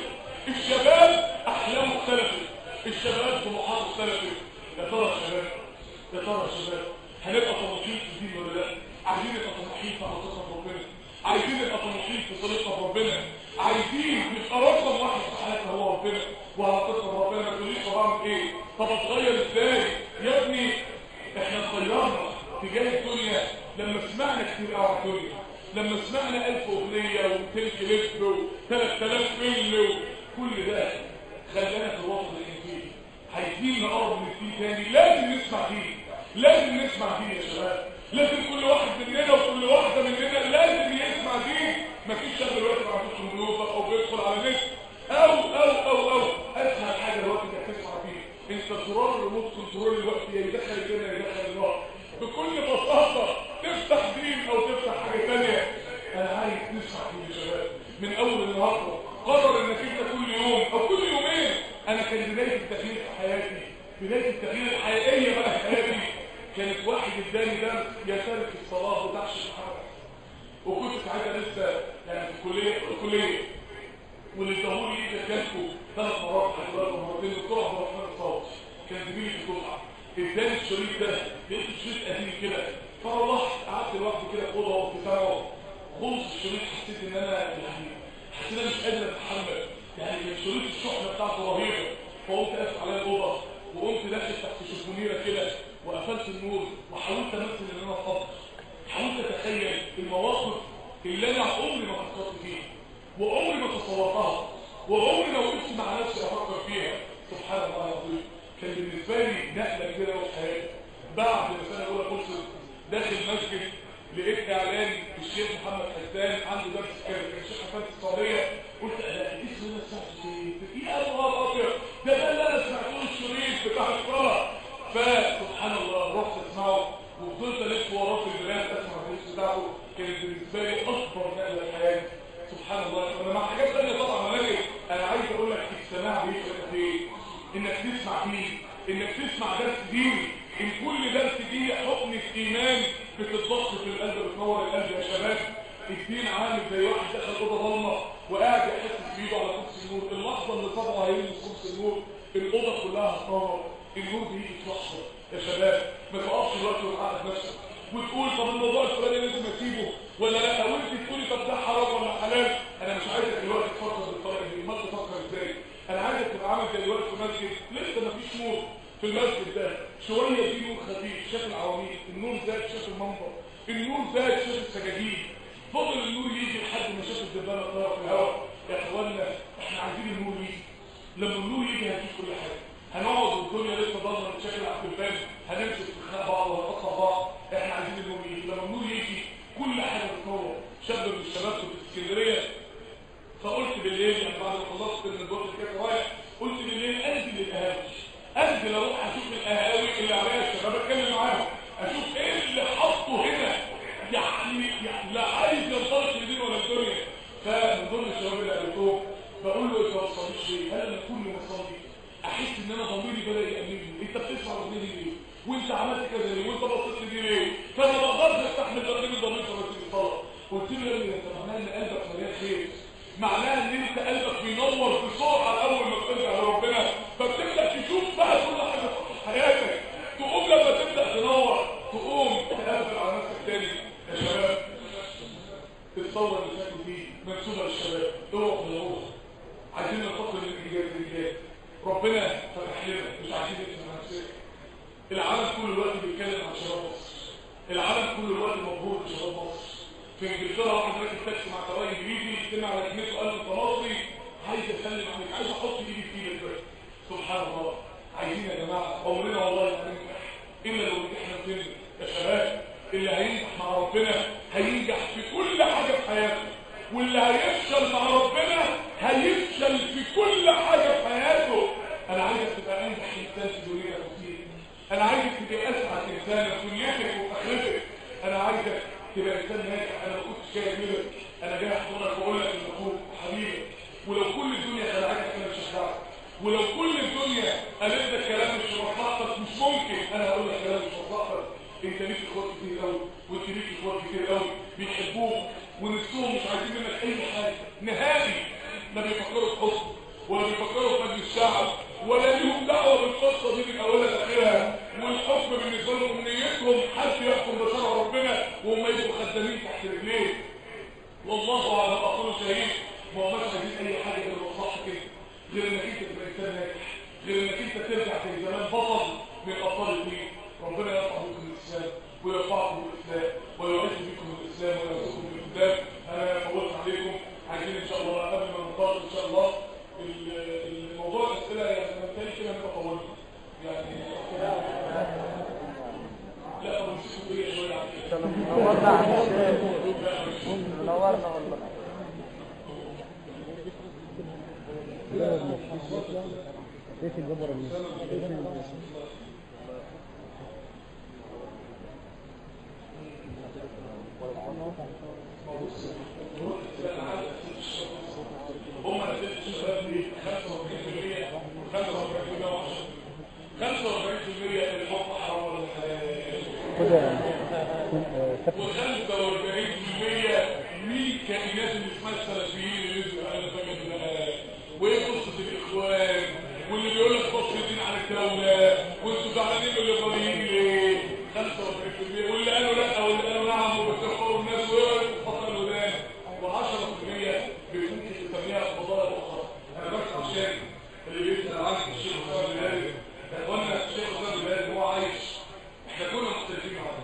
الشباب احلامه اختلفت الشباب طموحاته اختلفت يا ترى يا شباب يا ترى يا شباب هنبقى طموحين في الدين ولا لا عايزين نبقى طموحين في علاقتنا بربنا عايزين نبقى طموحين في صلتنا بربنا عايزين نبقى رقم واحد في حياتنا هو ربنا وعلاقتنا بربنا ما تقوليش طب اعمل ايه طب اتغير ازاي يا ابني احنا اتغيرنا تجاه الدنيا لما سمعنا كتير قوي على الدنيا لما سمعنا ألف أغنية و200 كليب و3000 فيلم وكل ده خلانا في الوسط الإنجيلي عايزين نقرب من الدين تاني لازم نسمع دين لازم نسمع دين يا شباب لازم كل واحد مننا وكل واحدة مننا لازم يسمع دين مفيش شاب دلوقتي ما عندوش كمبيوتر أو بيدخل على النت أو أو أو أو أسهل حاجة دلوقتي انك تسمع فيه انت زرار الريموت كنترول الوقت يا يدخل الدنيا يا يدخل النار بكل بساطة تفتح دين او تفتح حاجة تانية انا عايز نسمع فيه يا شباب من اول النهاردة قرر انك انت كل يوم او كل يومين انا كان بداية التغيير في حياتي بداية التغيير الحقيقية بقى في حياتي كانت واحد اداني درس يشارك في الصلاة وتعش الحركة وكنت ساعتها لسه يعني في الكلية في الكلية واللي اداهولي ايه جاتكم ثلاث مرات حضرتك مرتين الدكتور عبد الرحمن الصوت كان زميلي في الدفعه اداني الشريط ده لقيت الشريط قديم كده فروحت قعدت لوحدي كده في اوضه وقت ساعه خلص الشريط حسيت ان انا يعني حسيت ان انا مش قادر اتحمل يعني كان شريط الشحنه بتاعته رهيبه فقمت قافل عليا الاوضه وقمت داخل تحت شبونيره كده وقفلت النور وحاولت امثل ان انا اتفضل حاولت اتخيل المواقف اللي انا عمري ما فكرت فيها وعمري ما تصورتها وعمري ما وقفت مع نفسي افكر فيها سبحان الله العظيم كان بالنسبه لي نقله كبيره قوي في حياتي بعد ما السنه الاولى خلصت داخل مسجد لقيت اعلان الشيخ محمد حسان عنده درس كامل كان الشيخ حسان في السعوديه قلت انا اسمه ده سمعته في ابواب ابيض ده ده اللي انا سمعته الشريط بتاع الصلاه فسبحان الله رحت اسمعه وفضلت الف وراه في البلاد اسمع الدرس بتاعته كانت بالنسبه لي اكبر نقله في حياتي سبحان الله انا مع حاجات ثانيه طبعا ولكن انا عايز اقول لك السماع بيفرق في ايه انك تسمع فيه انك تسمع درس ديني ان كل درس ديني حقنة ايمان بتتضخ في القلب بتنور القلب يا شباب الدين عامل زي واحد دخل اوضه ضلمه وقاعد يحس بايده على كرسي النور اللحظه اللي صبعه هيلمس كرسي النور الاوضه كلها هتنور النور بيجي في لحظه يا شباب ما تقفش دلوقتي وتعقد نفسك وتقول طب الموضوع الفلاني لازم اسيبه ولا لا او انت تقولي طب ده حرام ولا حلال انا مش عايزك دلوقتي تفكر بالطريقه دي امال تفكر ازاي انا عايزك تبقى عامل زي دلوقتي في مسجد لسه ما فيش نور في المسجد ده شويه في نور خفيف شاف العواميد النور زاد شاف المنظر النور زاد شاف السجاجيد فضل النور يجي لحد ما شاف الدبانه طايره في الهواء يا اخوانا احنا عايزين النور يجي لما النور يجي هنشوف كل حاجه هنقعد والدنيا لسه ضلمه بشكل عبد الباب هنمسك في خناق بعض وهنقطع بعض احنا عايزين النور يجي لما النور يجي كل حاجه بتنور شاب من الشباب كنت في اسكندريه فقلت بالليل يعني بعد ما خلصت من الوقت كده رايح قلت بالليل انزل للقهاوي انزل اروح اشوف القهاوي اللي عليها الشباب اتكلم معاهم اشوف ايه اللي حطه هنا يعني, يعني لا عايز ينطلق لدين ولا الدنيا فمن ضمن الشباب اللي قابلتهم بقول له انت ما بتصليش ليه؟ هل انا كل ما اصلي احس ان انا ضميري بدا يأنبني انت بتسمع الاغنيه دي ليه؟ وانت عملت كذا ليه؟ وانت بصيت لي ليه؟ فانا ما بقدرش استحمل تقديم الضمير لما تيجي الصلاه قلت له يا ابني انت معناها ان قلبك مليان خير معناها ان انت قلبك بينور بسرعه اول ما بترجع لربنا فبتبدا تشوف بقى كل حاجه في حياتك تقوم لما تبدا تنور تقوم تقفل على نفسك تاني يا شباب الثوره اللي فاتت دي منسوبه للشباب اوعوا تدوروا عايزين ننتقل للرجال الرجال ربنا فتح لنا مش عايزين نفهم نفسنا العالم كل الوقت بيتكلم عن شباب مصر العالم كل الوقت مبهور بشباب مصر في انجلترا واحد راكب تاكسي مع سواق انجليزي استمع على كلمته قال له انت مصري عايز اسلم عليك عايز احط ايدي في ايدك بس سبحان الله عايزين يا جماعه عمرنا والله ما هننجح الا لو نجحنا فين يا شباب اللي هينجح مع ربنا هينجح في كل حاجه في حياته واللي هيفشل مع ربنا هيفشل كل حاجه في حياته انا عايزك تبقى انجح انسان في دنيتك وفيك انا عايزك تبقى اسعد انسان في دنيتك واخرتك انا عايزك تبقى انسان ناجح انا ما كنتش جاي منك انا جاي احضرك واقول لك ان اخوك حبيبك ولو كل الدنيا خلعتك انا مش هخدعك ولو كل الدنيا قالت لك كلام مش مصلحتك مش ممكن انا هقول لك كلام مش مصلحتك انت ليك اخوات كتير قوي وانت ليك اخوات كتير قوي بيحبوك ونفسهم مش عايزين منك اي حاجه نهائي لا بيفكروا في حكم ولا بيفكروا في مجلس الشعب ولا ليهم دعوه بالقصه دي من اولها لاخرها والحكم بالنسبه لهم نيتهم حد يحكم بشرع ربنا وهم يبقوا خدامين تحت رجليه والله على اقول شهيد ما هو مش عايزين اي حاجه غير مصلحتك كده غير انك انت تبقى انسان ناجح غير انك انت ترجع زي زمان بطل من ابطال الدين ربنا يرفع بكم الاسلام ويرفعكم بالاسلام ويعز بكم الاسلام ويرزقكم بالقدام انا فوت عليكم عايزين ان شاء الله قبل ما ننتقل ان شاء الله الموضوع الاسئله يعني انا متهيألي كده هنبقى طولنا يعني لا طب نسيبكم ايه شويه عن كده نورنا على الشيخ نورنا والله ايش الجبر اللي هم نتيجة الشباب دي 45% 45% 45% الحب حرام ولا حلال كده و45% مين كائنات اللي اسمها السلفيين اللي نزلوا انا فاكر بقى وايه قصه الاخوان واللي بيقول لك فصل الدين عن الدوله وانتوا زعلانين من الليبراليين ليه 45% واللي قالوا لا واللي قالوا نعم وبتكفروا الناس وفصل الودان و10% ممكن تسميها فضائل اخرى انا بس عشان اللي بيسال عنك الشيخ حسام الهادي يا اخوانا الشيخ حسام الهادي هو عايش احنا كنا مختلفين معاه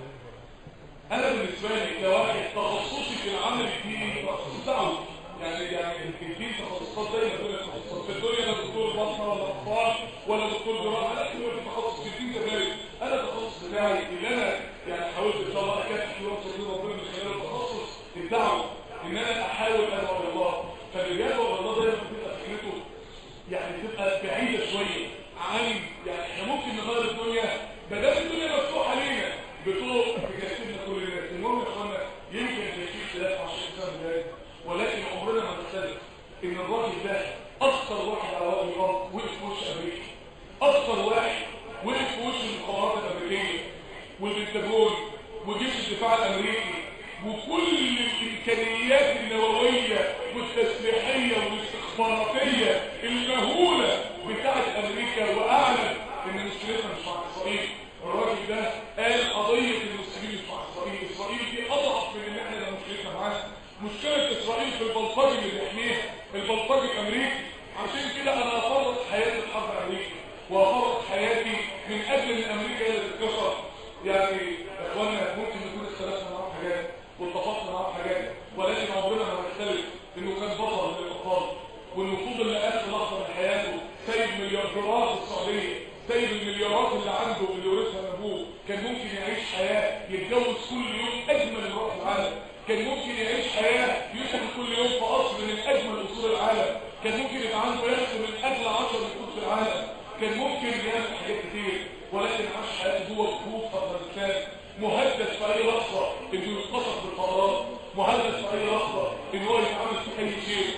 انا بالنسبه لي كواحد تخصصي في العمل الديني تخصص دعوي يعني يعني الدين تخصصات دايما كل التخصصات في الدنيا انا دكتور بطنه ولا اطفال ولا دكتور جراحه لا كل تخصص في الدين كذلك انا التخصص بتاعي اللي انا يعني حاولت ان شاء الله اكافح في وقت ربنا من خلال التخصص الدعوه ان انا احاول ادعو الى الله فاللي بيدعو الى الله دايما بتبقى فكرته يعني تبقى بعيده شويه عن يعني احنا ممكن نغير الدنيا ما دام الدنيا مفتوحه لينا بطرق تكسبنا كل الناس المهم يا اخوانا يمكن في اختلاف على الشيخ سام الهادي ولكن عمرنا ما نختلف ان الراجل ده اكثر واحد على وجه الارض وقف في وش امريكا اكثر واحد وقف في وش المخابرات الامريكيه والبنتاجون وجيش الدفاع الامريكي وكل الامكانيات النوويه والتسليحيه والاستخباراتيه المهوله بتاعت امريكا واعلن ان مشكلتنا مش مع اسرائيل الراجل ده قال قضيه المسلمين مش مع اسرائيل اسرائيل دي اضعف من ان احنا لو مشكلتنا معاها مشكله اسرائيل في البلطجي اللي بيحميها البلطجي الامريكي عشان كده انا افرط حياتي في حرب امريكا وافرط حياتي من اجل ان امريكا هي اللي تتكسر يعني يا اخوانا ممكن نكون اختلفنا معاهم حاجات واتفقنا معاهم حاجات ولكن عمرنا ما نختلف انه كان بطل من الابطال والنفوذ اللي اخر لحظه من حياته سيد مليارديرات السعوديه سيد المليارات اللي عنده اللي ورثها من ابوه كان ممكن يعيش حياه يتجوز كل يوم اجمل امراه في العالم كان ممكن يعيش حياه يدخل كل يوم في قصر من اجمل قصور العالم كان ممكن يبقى عنده يخت من اجل 10 نقود في العالم كان ممكن يعمل حاجات كتير ولكن عاش حياته جوه كهوف افغانستان مهدد في اي لحظه انه يتقصف بالقرارات مهدد في اي لحظه ان هو يتعامل في اي شيء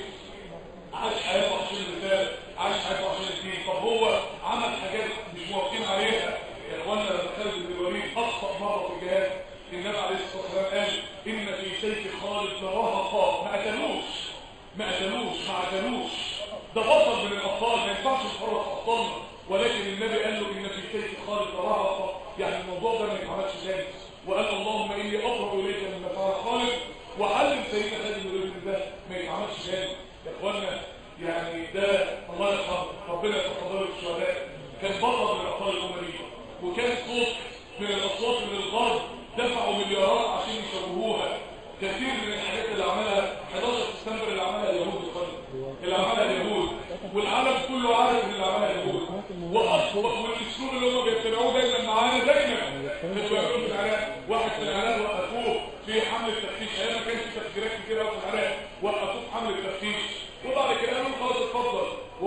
عاش حياته عشان الرساله عاش حياته عشان الدين طب هو عمل حاجات مش موافقين عليها يا اخوانا لما خالد بن الوليد اخطا مره في الجهاد النبي عليه الصلاه والسلام قال ان في سيف خالد لرهقا ما قتلوش ما قتلوش ما عدلوش ده بطل من الابطال ما ينفعش نفرط ابطالنا ولكن النبي قال له ان في سيف خالد لرهقا يعني الموضوع ده ما يتعملش تاني وقال اللهم اني اقرب اليك مما فعل خالد وعلم سيدنا خالد بن الوليد ده ما يتعملش تاني يا اخوانا يعني ده الله يرحمه ربنا يتقبل الشهداء كان بطل من الابطال الامويه وكان صوت من الاصوات من الغرب دفعوا مليارات عشان يشوهوها كثير من الحاجات اللي عملها 11 سبتمبر اللي عملها اليهود القدر اللي عملها اليهود والعالم كله عارف ان اللي عملها اليهود واصبح والاسلوب اللي هم بيتبعوه دايما معانا دايما كانوا بيعملوا في العراق واحد في العراق وقفوه في حمله تفتيش ايام ما كانش تفجيرات كتير قوي في العراق وقفوه في حمله تفتيش وبعد كده قالوا خلاص اتفضل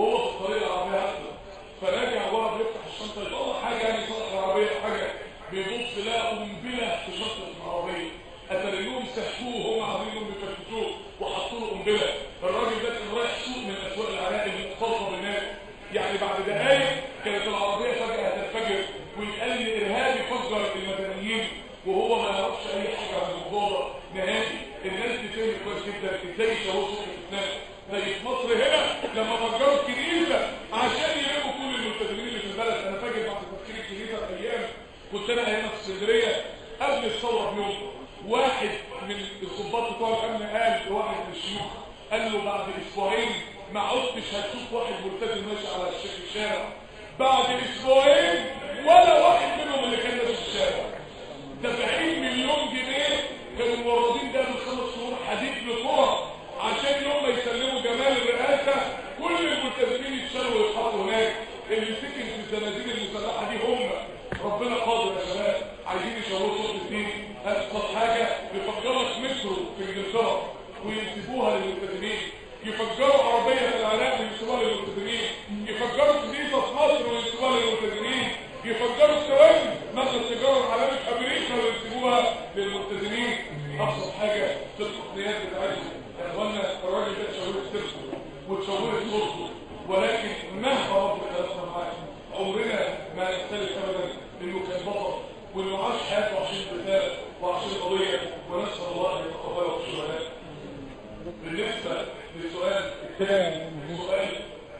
قنبله الراجل ده كان رايح سوق من اسواق العراق المختصه بالناس يعني بعد دقايق كانت العربيه فجاه هتنفجر ويتقال ان ارهابي فجر المدنيين وهو ما يعرفش اي حاجه عن الموضوع ده نهائي الناس دي فهمت كويس جدا ازاي يشوهوا سوق الاسلام زي في مصر هنا لما فجروا الكنيسه عشان يلموا كل الملتزمين اللي في البلد انا فاكر بعد تفكير الكنيسه ايام كنت انا هنا في اسكندريه قبل الثوره بيوم واحد من الضباط بتوع الامن قال لواحد من الشيوخ قال له بعد اسبوعين ما عدتش هتشوف واحد ملتزم ماشي على الش- الشارع بعد اسبوعين ولا واحد منهم اللي كان ماشي في الشارع 70 مليون جنيه كانوا موردين ده من خمس شهور حديد للقرى عشان يوم ما يسلموا جمال الرئاسه كل الملتزمين يتشالوا ويتحطوا هناك اللي سكن في الزنازين المسلحه دي هم ربنا قادر يا شباب عايزين يشوهوا صوت الدين ابسط حاجه يفجروا لك مترو في انجلترا وينسبوها للملتزمين يفجروا عربيه في العراق وينسبوها للملتزمين يفجروا كنيسه في مصر وينسبوها للملتزمين يفجروا السواد مبنى التجاره العالمي في امريكا وينسبوها للملتزمين ابسط حاجه في التقنيات بتاعتهم يا اخوانا الراجل ده تشوهت سيرته وتشوهت صورته ولكن مهما رب خلقنا معاه عمرنا ما نختلف ابدا انه كان بطل وانه عاش حياته عشان رساله وعشان قضيه ونسال الله ان يتقبله في الشهداء بالنسبه للسؤال الثاني سؤال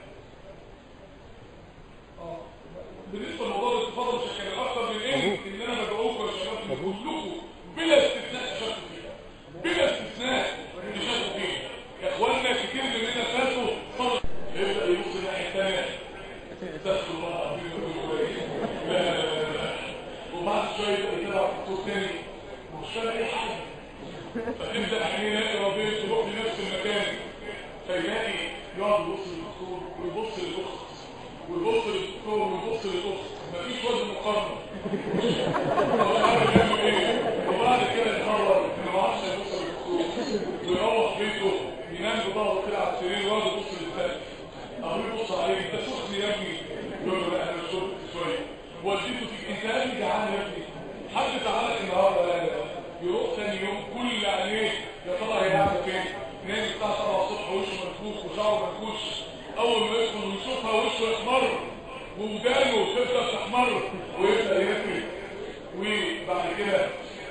آه. بالنسبه لموضوع الاستفاضه مش هتكلم اكتر من ايه ان انا بدعوكم يا شباب كلكم بلا استثناء تشاركوا فيها بلا استثناء تشاركوا فيها يا اخوانا كتير مننا فاتوا صار يبدا يبص الناحيه الثانيه استغفر الله العظيم ويقول إيه؟ لا لا لا لا وبعد شويه يبقى يتابع في الصوت تاني مش فاهم اي حاجه فتبدا عينيه يلاقي ربنا تروح لنفس المكان فيلاقي يقعد يبص للدكتور ويبص للاخت ويبص للدكتور ويبص للاخت مفيش وجه مقارنه هو عارف يعمل ايه وبعد كده يقرر انه ما عادش يبص للدكتور ويروح بيته ينام بظهره كده على السرير ويقعد يبص للسقف اهو يبص عليه انت سخن يا ابني يقول له لا انا شربت شويه والدته تيجي انت يا ابني جعان يا ابني حد تعالى النهارده لا لا يروح ثاني يوم كل عينيه يا ترى هي قاعده فين نايم الساعه 7 الصبح وشه منفوخ وشعره منفوش اول ما يدخل ويشوفها وشه يحمر وودانه تبدا تحمر ويبدا ياكل وبعد كده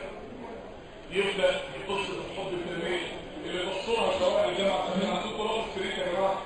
يبدا يبص للحب التنميه اللي بصوها سواء الجامعه عشان عندكم رقم سرير يا جماعه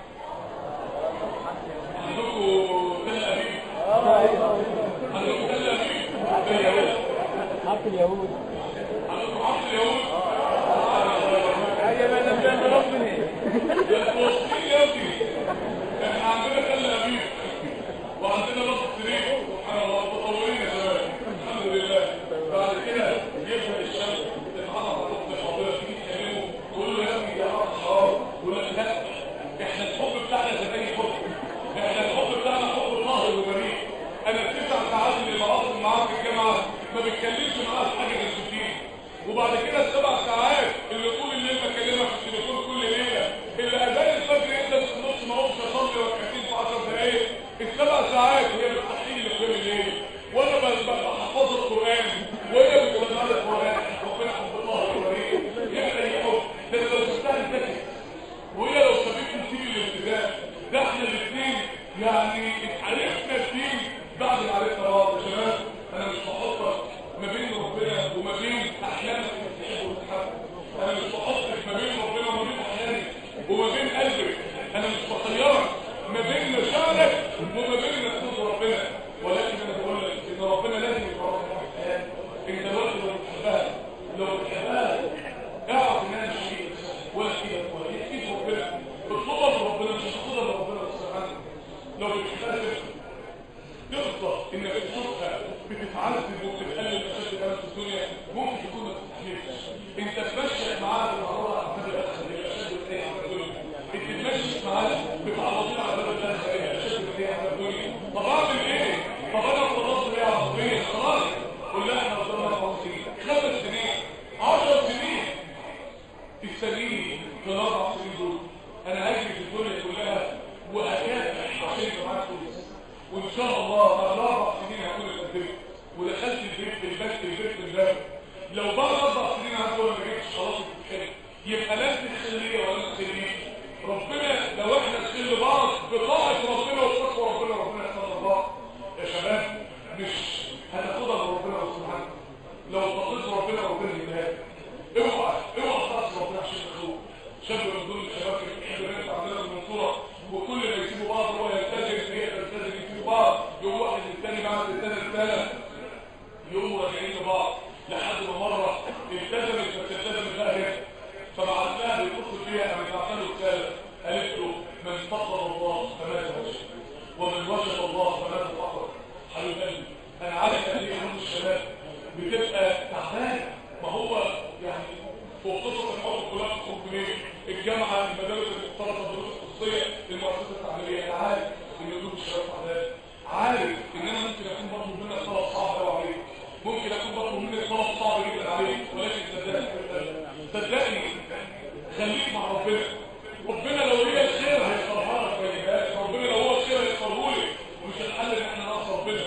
عندكم تل ابيب عندكم تل ابيب تل ابيب حق اليهود عندكم عصر اليهود حاجة ما لم يعمل ربنا الفلسطيني يا ابني احنا عندنا تل ابيب وعندنا نص سرير سبحان الله متطورين يا شباب الحمد لله بعد كده يبدا الشمس تتعرف على اخت الحاضره تيجي تكلمه تقول له يا ابني ده عرض حرام يقول لك لا احنا الحب بتاعنا زي اي حب احنا الحب بتاعنا حب طاهر وبريء انا التسع ساعات اللي بقضي معاه في الجامعه ما بتكلمش معاه في حاجه غير الدين وبعد كده السبع ساعات اللي طول الليل بكلمها في التليفون كل ليله اللي اذان الفجر يبدا في النص ما اقومش اصلي ركعتين في 10 دقائق السبع ساعات هي بتصحيني لقيام الليل وانا ب- ببقى حافظ القران وهي بتسمع لي القران ربنا حب الله وبريء يبقى يحب ده أنا لو شفتها انتكس وهي لو سابتني تيجي الابتداء ده احنا الاثنين يعني اتعرفنا الدين بعد ما عرفنا بعض يا شباب انا مش بحطك ما بين ربنا وما بين احلامك انك تحب وتتحب انا مش بحطك ما بين ربنا وما بين احلامك وما بين قلبك انا مش بخيرك ما بين مشاعرك وما بين انك ترضي ربنا ولكن انا بقول لك ان ربنا لازم يبقى ربنا حياتك انت دلوقتي لو بتحبها لو بتحبها اعرف ان انا مش هيك ولا كده ولا كده اكيد ربنا اطلبها من ربنا مش هتاخدها من ربنا سبحانه لو بتحبها ترضى انك تشوفها بتتعذب وبتتقلب اشد كمان في الدنيا ممكن تكون ما تستحملش انت تمشي معاها بالمعروف على النبي الاخر اللي اشد الايه على الدنيا ربنا لو احنا نشيل بعض بطاعة ربنا وتقوى ربنا ربنا يحفظنا بعض يا شباب مش هتاخدها من ربنا سبحانه لو تقيت ربنا ربنا يديها اوعى اوعى خلاص ربنا عشان تخوف شاب من دول الشباب اللي بيحبوا الناس عندنا المنصورة وكل ما يسيبوا بعض هو يلتزم هي تلتزم يسيبوا بعض يوم واحد الثاني بعد الثاني الثالث يوم راجعين لبعض لحد ما مرة التزمت فتلتزم بقى هنا فبعت لها بيتصل بيها قامت بعت له رسالة قالت له من فقر الله فمات وجه ومن وجد الله فمات فقر حبيب قلبي انا عارف قد ايه عند الشباب بتبقى تعبان ما هو يعني فوق قصة الحب كلها تخرج منين الجامعة المدارس المختلطة الدروس الخصوصية المؤسسة التعليمية انا عارف ان قلوب الشباب تعبان عارف ان انا ممكن اكون برضه منك طلب صعب قوي عليك ممكن اكون برضه منك طلب صعب جدا عليك ولكن صدقني صدقني خليك مع ربنا ربنا لو هي الخير هيختارها لك ويجيبها لك ربنا لو هو الخير هيختاره لك ومش الحل ان احنا نعصي ربنا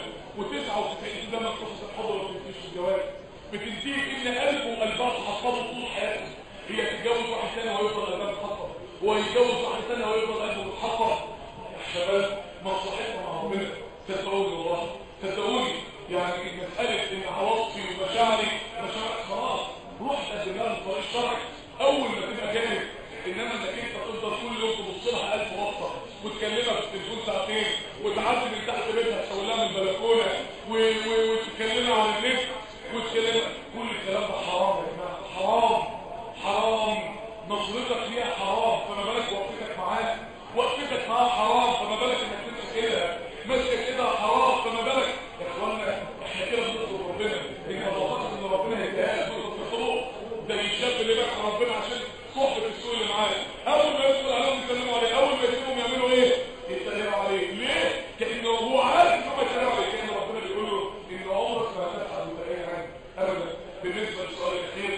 و99 ده من قصص الحب ما بتنتهيش في الجواز بتنتهي ان قلبه وقلبها تحفظه طول حياته هي تتجوز واحد ثاني ويفضل قلبها متحفظ هو يتجوز واحد ثاني ويفضل قلبه متحفظ يا شباب مصلحتنا مع ربنا صدقوني والله صدقوني يعني مسألة ان عواطفي ومشاعري مشاعرك خلاص روح تقدم لها الطريق الشرعي اول ما تبقى جاهز انما انك انت تفضل كل يوم تبص لها 1000 وقفه وتكلمها في التليفون ساعتين وتعدي من تحت بيتها تسوي لها من البلكونه و- و- وتكلمها عن النت وتكلمها كل الكلام ده حرام يا جماعه حرام حرام نظرتك ليها حرام فما بالك وقفتك معاها وقفتك معاها حرام فما بالك انك تمسك ايدها ماسكه كده حرام فما بالك يا اخوانا احنا كده بنطلب ربنا ان لو فقط ان ربنا هيديها لك في الطرق ده الشاب اللي بقى ربنا عشان صحبة السوق اللي معاه اول ما يدخل عليهم يتكلموا عليه اول ما يسيبهم يعملوا ايه يتكلموا عليه ليه كانه هو عارف ان هم يتكلموا عليه كان ربنا بيقول له ان عمرك ما هتفعل بأي حاجه ابدا بالنسبه للسؤال الاخير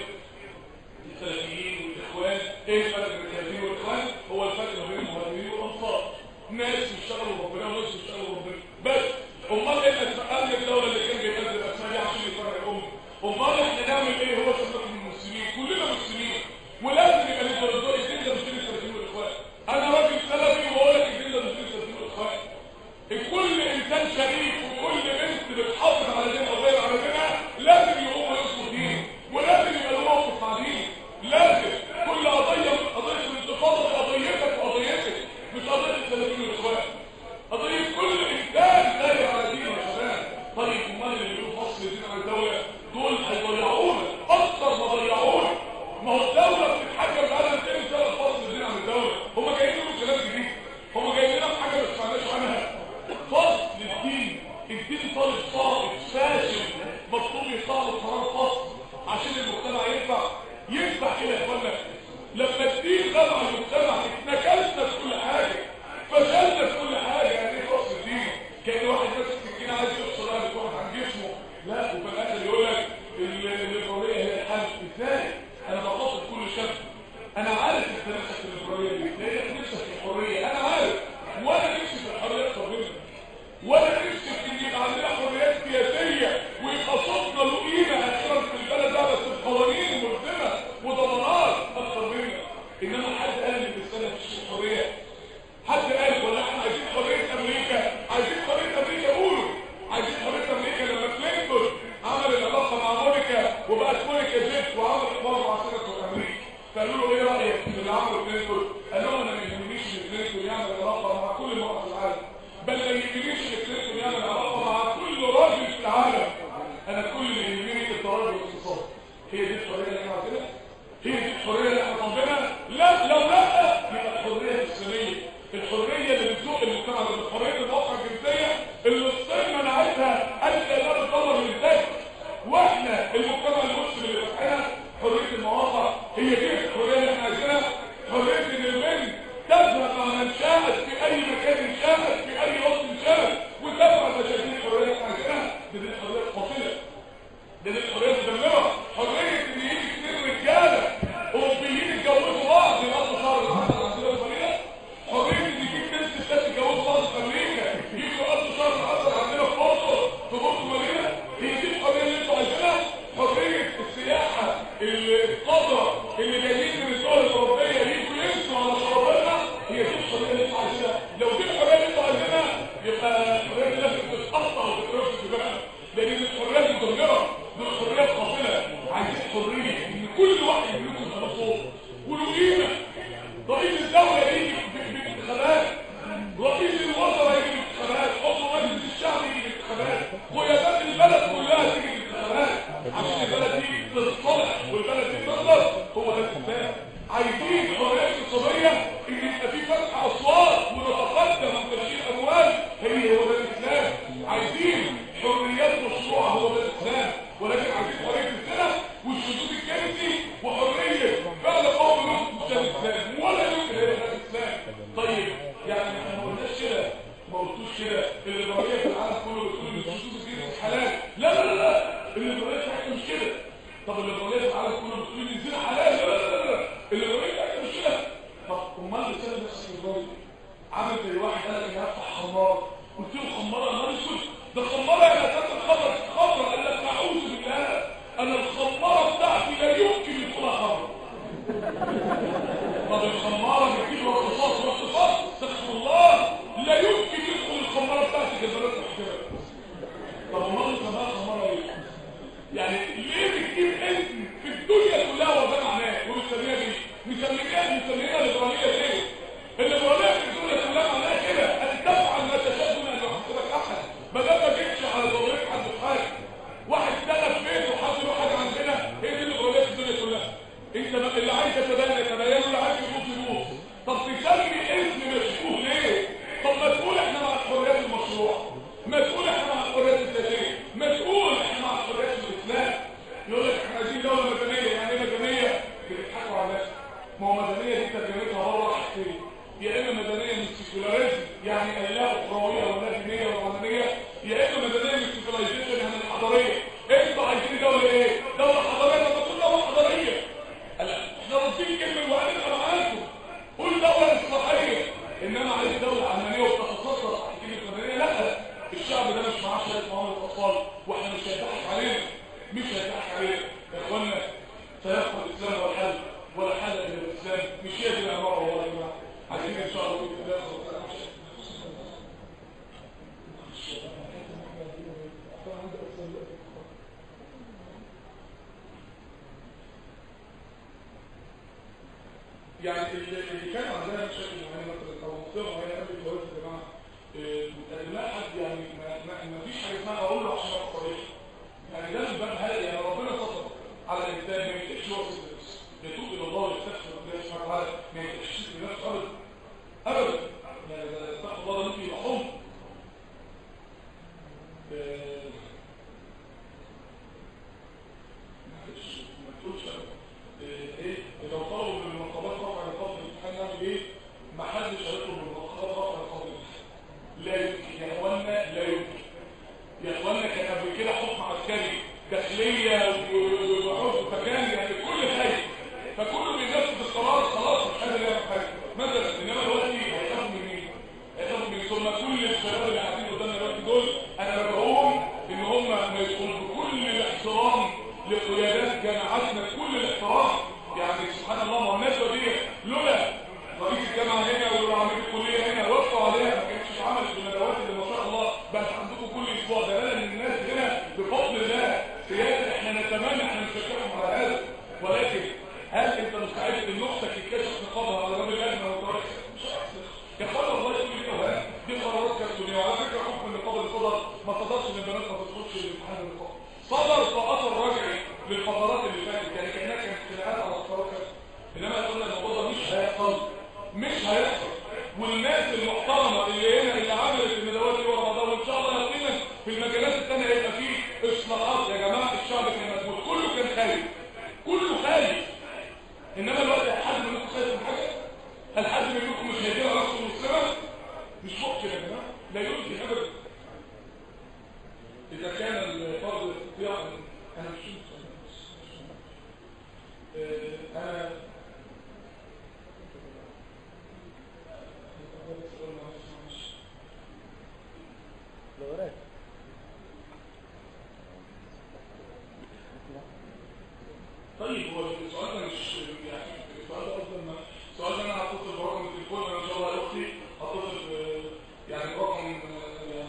السلفيين والاخوان ايه الفرق بين السلفيين والاخوان هو الفرق ما بين المهاجرين والانصار ناس بيشتغلوا ربنا وناس بيشتغلوا ربنا بس امال ايه الاسماء الدوله اللي كان بينزل الاسماء دي عشان يفرق الامه امال احنا نعمل ايه هو سماكم المسلمين كلنا مسلمين ولازم يبقى لنا الدور الدين ده مش دين السلفيين والاخوان انا راجل سلفي وبقول لك الدين ده مش دين السلفيين والاخوان كل انسان شريف وكل بنت بتحافظ على دين ربنا على دينها لازم يقوم ويصل دين ولازم يبقى له موقف مع دين لازم كل قضيه قضيه الانتفاضه قضيتك وقضيتك مش قضيه السلفيين والاخوان قضيه كل انسان غالي على دينه يا شباب طيب امال اللي بيقولوا فصل دين عن الدوله دول هيضيعونا اكثر ما ضيعونا ما هو الدوله بتتحكم بقى 200 سنه فصل الدين عن الدوله هم جايين يقولوا كلام جديد هم جايين لنا بحاجه ما سمعناش عنها فصل الدين الدين طالب صائب فاشل مطلوب يطلع له قرار فصل عشان المجتمع ينفع ينفع كده يا اخوانا لما الدين غاب عن المجتمع اتنكلنا في كل حاجه فشلنا في كل حاجه يعني ايه فصل الدين كان واحد ماسك سكينه عايز يفصل قلب واحد عن جسمه لا وفي الاخر يقول لك الليبراليه هي الحل ازاي انا بخاطب كل شاب انا عارف انت نفسك في الليبراليه دي لانك نفسك في الحريه انا عارف وانا نفسي في الحريه اكتر منك وانا نفسي في ان يبقى عندنا حريات سياسيه ويبقى صوتنا له قيمه اخيرا في البلد ده بس بقوانين ملزمه وضمانات اكتر منك انما حد قال لي في السنه مفيش حريه حد قال ولا احنا عايزين حريه امريكا عايزين حريه امريكا قولوا عايزين حريه امريكا لما كلينتون عمل العلاقه مع مونيكا وبقت مونيكا جيت وعمل حوار مع سنه امريكا فقالوا له ايه رايك في اللي عمله كلينتون قال لهم انا ما يهمنيش ان كلينتون يعمل علاقه مع كل امراه في العالم بل ما يهمنيش ان كلينتون يعمل علاقه مع كل راجل في العالم انا كل اللي يهمني الضرائب والاقتصاد هي دي الحريه اللي احنا عايزينها هي دي الحريه اللي احنا طالبينها لا لو لا يبقى الحريه الاسلاميه الحريه اللي بتزوق المجتمع ده الحريه المواقع الجنسيه اللي الصين منعتها قالت لا لا تطلب الانتاج واحنا المجتمع المسلم اللي فاتحينها حريه المواقع هي دي الحريه اللي احنا عايزينها حريه ان البنت تذهب مع من شاءت في اي مكان شاءت في اي وقت شاءت وتفعل مشاكل الحريه اللي احنا عايزينها دي الحريه القاتله دي الحريه المدمره حريه ان يجي اثنين رجاله اوروبيين يتجوزوا بعض يبقى صار العسل عندنا في امريكا حريه ان يجي اثنين ستات يتجوزوا بعض في امريكا يجوا يقضوا شهر العسل عندنا في بورتو في بورتو مارينا هي دي الحريه اللي انتوا عايزينها حريه السياحه القدره اللي جايين من الدول الاوروبيه يجوا يمشوا على شرابنا رئيس الدولة يجي بانتخابات رئيس الوزراء يجي بانتخابات عضو مجلس الشعب يجي بانتخابات قيادات البلد كلها تيجي بانتخابات عشان البلد دي تتصلح والبلد دي تنضف هو ده الاسلام عايزين حريه اقتصاديه ان يبقى في فتح اصوات ونتقدم وتشيل اموال هي هو ده الاسلام عايزين حريات مشروعه هو ده الاسلام ولكن عايزين حريه الزنا والشذوذ الجنسي وحريه فعل قوم لوط مش ده الاسلام ولا يمكن هي ده الاسلام طيب يعني احنا ما قلناش كده ما قلتوش كده الليبراليه في العالم كله بتقول ان الشذوذ الجنسي حلال لا لا لا لا الليبراليه بتاعتنا مش كده طب الليبراليه في العالم كله بتقول ان الزنا حلال لا لا لا لا الليبراليه بتاعتنا مش كده طب امال الرساله نفسك الليبرالي عامل زي واحد قال لك انا هفتح خمار قلت له خماره نار اسود ده خماره يا اساس الخمر خمر قال لك اعوذ بالله انا الخماره بتاعتي لا يمكن يدخلها خمر طب الخماره بتجيب رصاص رصاص استغفر الله لا يمكن يدخل الخماره بتاعتي جبلات محجبه طب امال الخماره خماره ايه يعني ليه بتجيب اسم في الدنيا كلها وده معناه ومسميها دي مسميها مسميها ليبراليه ليه الليبراليه في الدنيا كلها معناها كده ان تفعل ما تشاء دون ان يحاسبك احد ما دام ما جيتش على ضرورة حد في حاجه واحد دخل في بيته وحط له حاجه عندنا هي دي الليبراليه في الدنيا كلها انت ما اللي عايز يتبين يتبين واللي عايز يموت يموت طب تسمي اسم مشبوه ليه طب ما تقول احنا مع الحريات المشروعه ما تقول احنا مع الحريات الذاتيه ما تقول احنا مع الحريات الاسلام يقول لك احنا عايزين دوله مدنيه يعني ايه مدنيه بيضحكوا على الناس ما هو مدنيه دي ترجمتها بره حاجتين يا اما مدنيه من السيكولاريزم يعني لا اخرويه ولا دينيه ولا وطنيه يا اما مدنيه من السيكولايزيشن يعني الحضاريه انتوا عايزين دوله ايه دوله حضاريه ما تقول دوله حضاريه لا احنا رافضين كلمه وهنبقى معاكم قول دوله اصلاحيه انما عايز دوله علمانيه وبتتخصص في كلمه مدنيه لا الشعب ده مش معاه شهاده معامله الاطفال واحنا مش هيضحك علينا مش هيضحك علينا يا اخوانا سيبقى الاسلام هو الحل ولا حل الا الاسلام مش هي دي العباره والله يا جماعه عايزين ان شاء الله باذن الله يعني اللي اللي كان عندنا مشاكل معينه مثلا او مصيبه معينه قبل الجواز يا جماعه آه، لا حد يعني ما, ما, ما فيش حاجه اسمها اقول له عشان ابقى صريح يعني ده من باب هل يعني ربنا سطر على الانسان ما يتقش هو سيد نفسه يتوب الى الله ويستغفر الله سبحانه وتعالى ما يتقش لنفسه ابدا ابدا يعني ده استغفر الله ده ممكن يبقى حمق آه، ما تقولش ما تقولش أبداً. ايه لو طلبوا من المنقبات رفع القبض الامتحان نعمل ايه ما حدش هيطلب من المنقبات رفع القبض لا يمكن يا اخوانا لا يمكن يا اخوانا كان قبل كده حكم عسكري داخليه وحكم مكان يعني كل حاجه فكله بينفذ القرار خلاص مش قادر يعمل حاجه مثلا انما دلوقتي هيخافوا من مين؟ هيخافوا من ثم كل الشباب اللي قاعدين قدامنا دلوقتي دول انا بدعوهم ان هم ما يدخلوا بكل الاحترام لقيادات جامعاتنا كل الاحترام يعني سبحان الله ما هو الندوه دي لولا رئيس الجامعه هنا وعميد الكليه هنا وقفوا عليها ما كانتش عملت الندوات اللي ما شاء الله بقت عندكم كل اسبوع دلاله ان الناس هنا بفضل الله سياسه احنا نتمنى احنا نشجعهم على هذا ولكن هل انت مستعد ان اختك يتكشف نقابها على باب اللجنه وترك مش هيحصل يا اخوانا والله يقول لي وهان دي قرارات كرتونيه وعلى فكره حكم النقابه اللي صدر ما صدرش ان البنات ما تدخلش الامتحان النقابي صدر كأثر رجعي للفترات اللي فاتت يعني كانها كانت خناقات على فترات انما قلنا الموضوع ده مش هيحصل مش هيحصل والناس المحترمه اللي هنا اللي عملت الندوات دي ورا بعضها وان شاء الله يقينا في المجالات الثانيه هيبقى فيه اصلاحات يا جماعه الشعب كان مجهول كله كان خايف كله خايف انما الوقت هل حد منكم خايف من حاجه؟ هل حد منكم مش هيدير راسه من السماء؟ مش ممكن يا جماعه لا يمكن ابدا إذا كان الفرض الاستطياع أنا مش أنا لو وراك طيب هو السؤال ده مش يعني السؤال ده أصلا ما السؤال ده أنا هتصل برقم التليفون أنا إن شاء الله يا أختي هتصل ب- يعني برقم آه،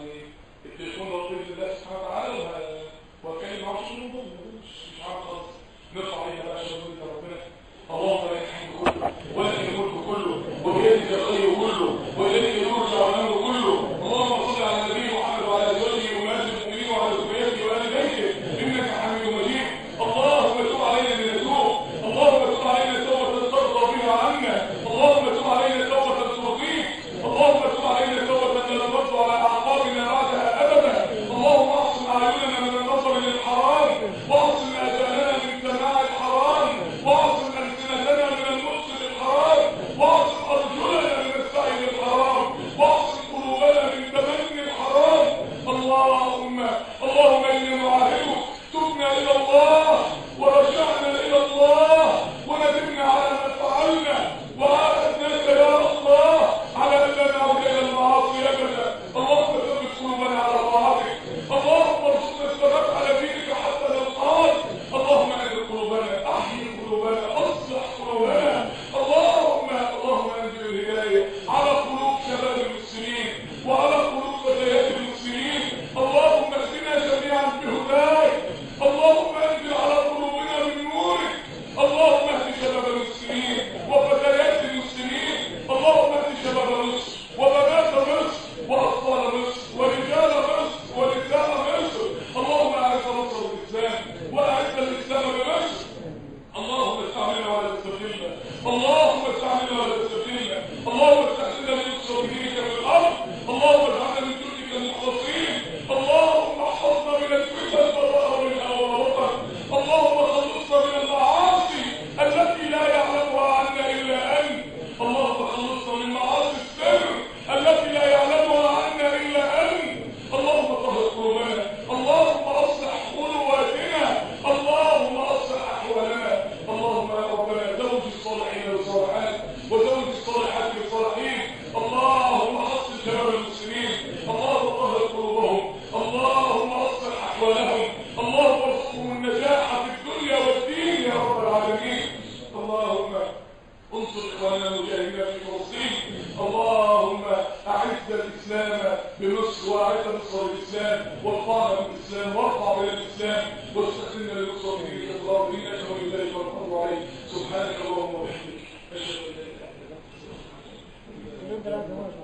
اليك الخير كله واليك يرجع الامر كله اللهم صل على النبي محمد وعلى ازواجه وامهات المؤمنين وعلى ذريته وال بيته انك حميد مجيد اللهم تب علينا من الذنوب اللهم تب علينا توبه ترضى بها عنا اللهم تب علينا توبه ترضيك اللهم تب علينا توبه لا نرد على اعقابنا بعدها ابدا اللهم احسن اعيننا من النظر للحرام واحسن اذاننا من سماع الحرام واحسن السنتنا من النطق للحرام واحسن ارجلنا من السعي للحرام واحسن قلوبنا من تمني الحرام اللهم اللهم انا نعاهدك تبنا الى الله ورجعنا الى الله وندمنا على ما فعلنا وعاهدناك يا الله على ان لا نعود الى المعاصي ابدا اللهم ثبت قلوبنا على طاعتك اللهم ارزقنا الثبات على دينك حتى نلقاك اللهم انزل قلوبنا احيي قلوبنا اصلح قلوبنا اللهم اللهم انزل الهدايه على قلوب شباب المسلمين وعلى قلوب فتيات المسلمين اللهم اهدنا جميعا بهداك اللهم انزل على قلوبنا من نورك اللهم اهد شباب المسلمين وفتيات المسلمين اللهم اهد شباب مصر وبنات مصر واطفال مصر ورجال مصر ونساء مصر اللهم اعز مصر بالاسلام واعز الاسلام بمصر اللهم استعملنا ولا تستبدلنا اللهم استعملنا ولا تستبدلنا اللهم استعملنا من صديقك من الارض اللهم اجعلنا من جندك المخلصين اللهم احفظنا من الفتن والظهر منها والوطن اللهم خلصنا من المعاصي التي لا يعلمها عنا الا انت اللهم خلصنا من معاصي السر التي لا يعلمها عنا الا انت اللهم طهر قلوبنا اللهم اصلح قلوبنا اللهم اصلح احوالنا اللهم يا ربنا زوج الصالحين والصالحات وزوج الصالحات والصالحين اللهم حصن شباب المسلمين اللهم طهر قلوبهم اللهم اصلح احوالهم اللهم ارزقهم النجاح في الدنيا والدين يا رب العالمين اللهم انصر اخواننا المجاهدين في فلسطين اللهم اعز الاسلام بمصر واعز مصر بالاسلام وارفعنا بالاسلام وارفع بنا الاسلام واستخدمنا لنصر دينك الظالمين اشهد ان لا اله الا الله عليك سبحانك اللهم وبحمدك اشهد ان لا اله الا انت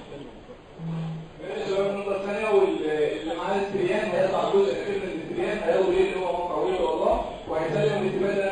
الشباب النقطة الثانية واللي معاه الاستريان هيطلع جزء كده من الاستريان هيقول ايه اللي هو موقع ويل والله وهيسلم الاستبادة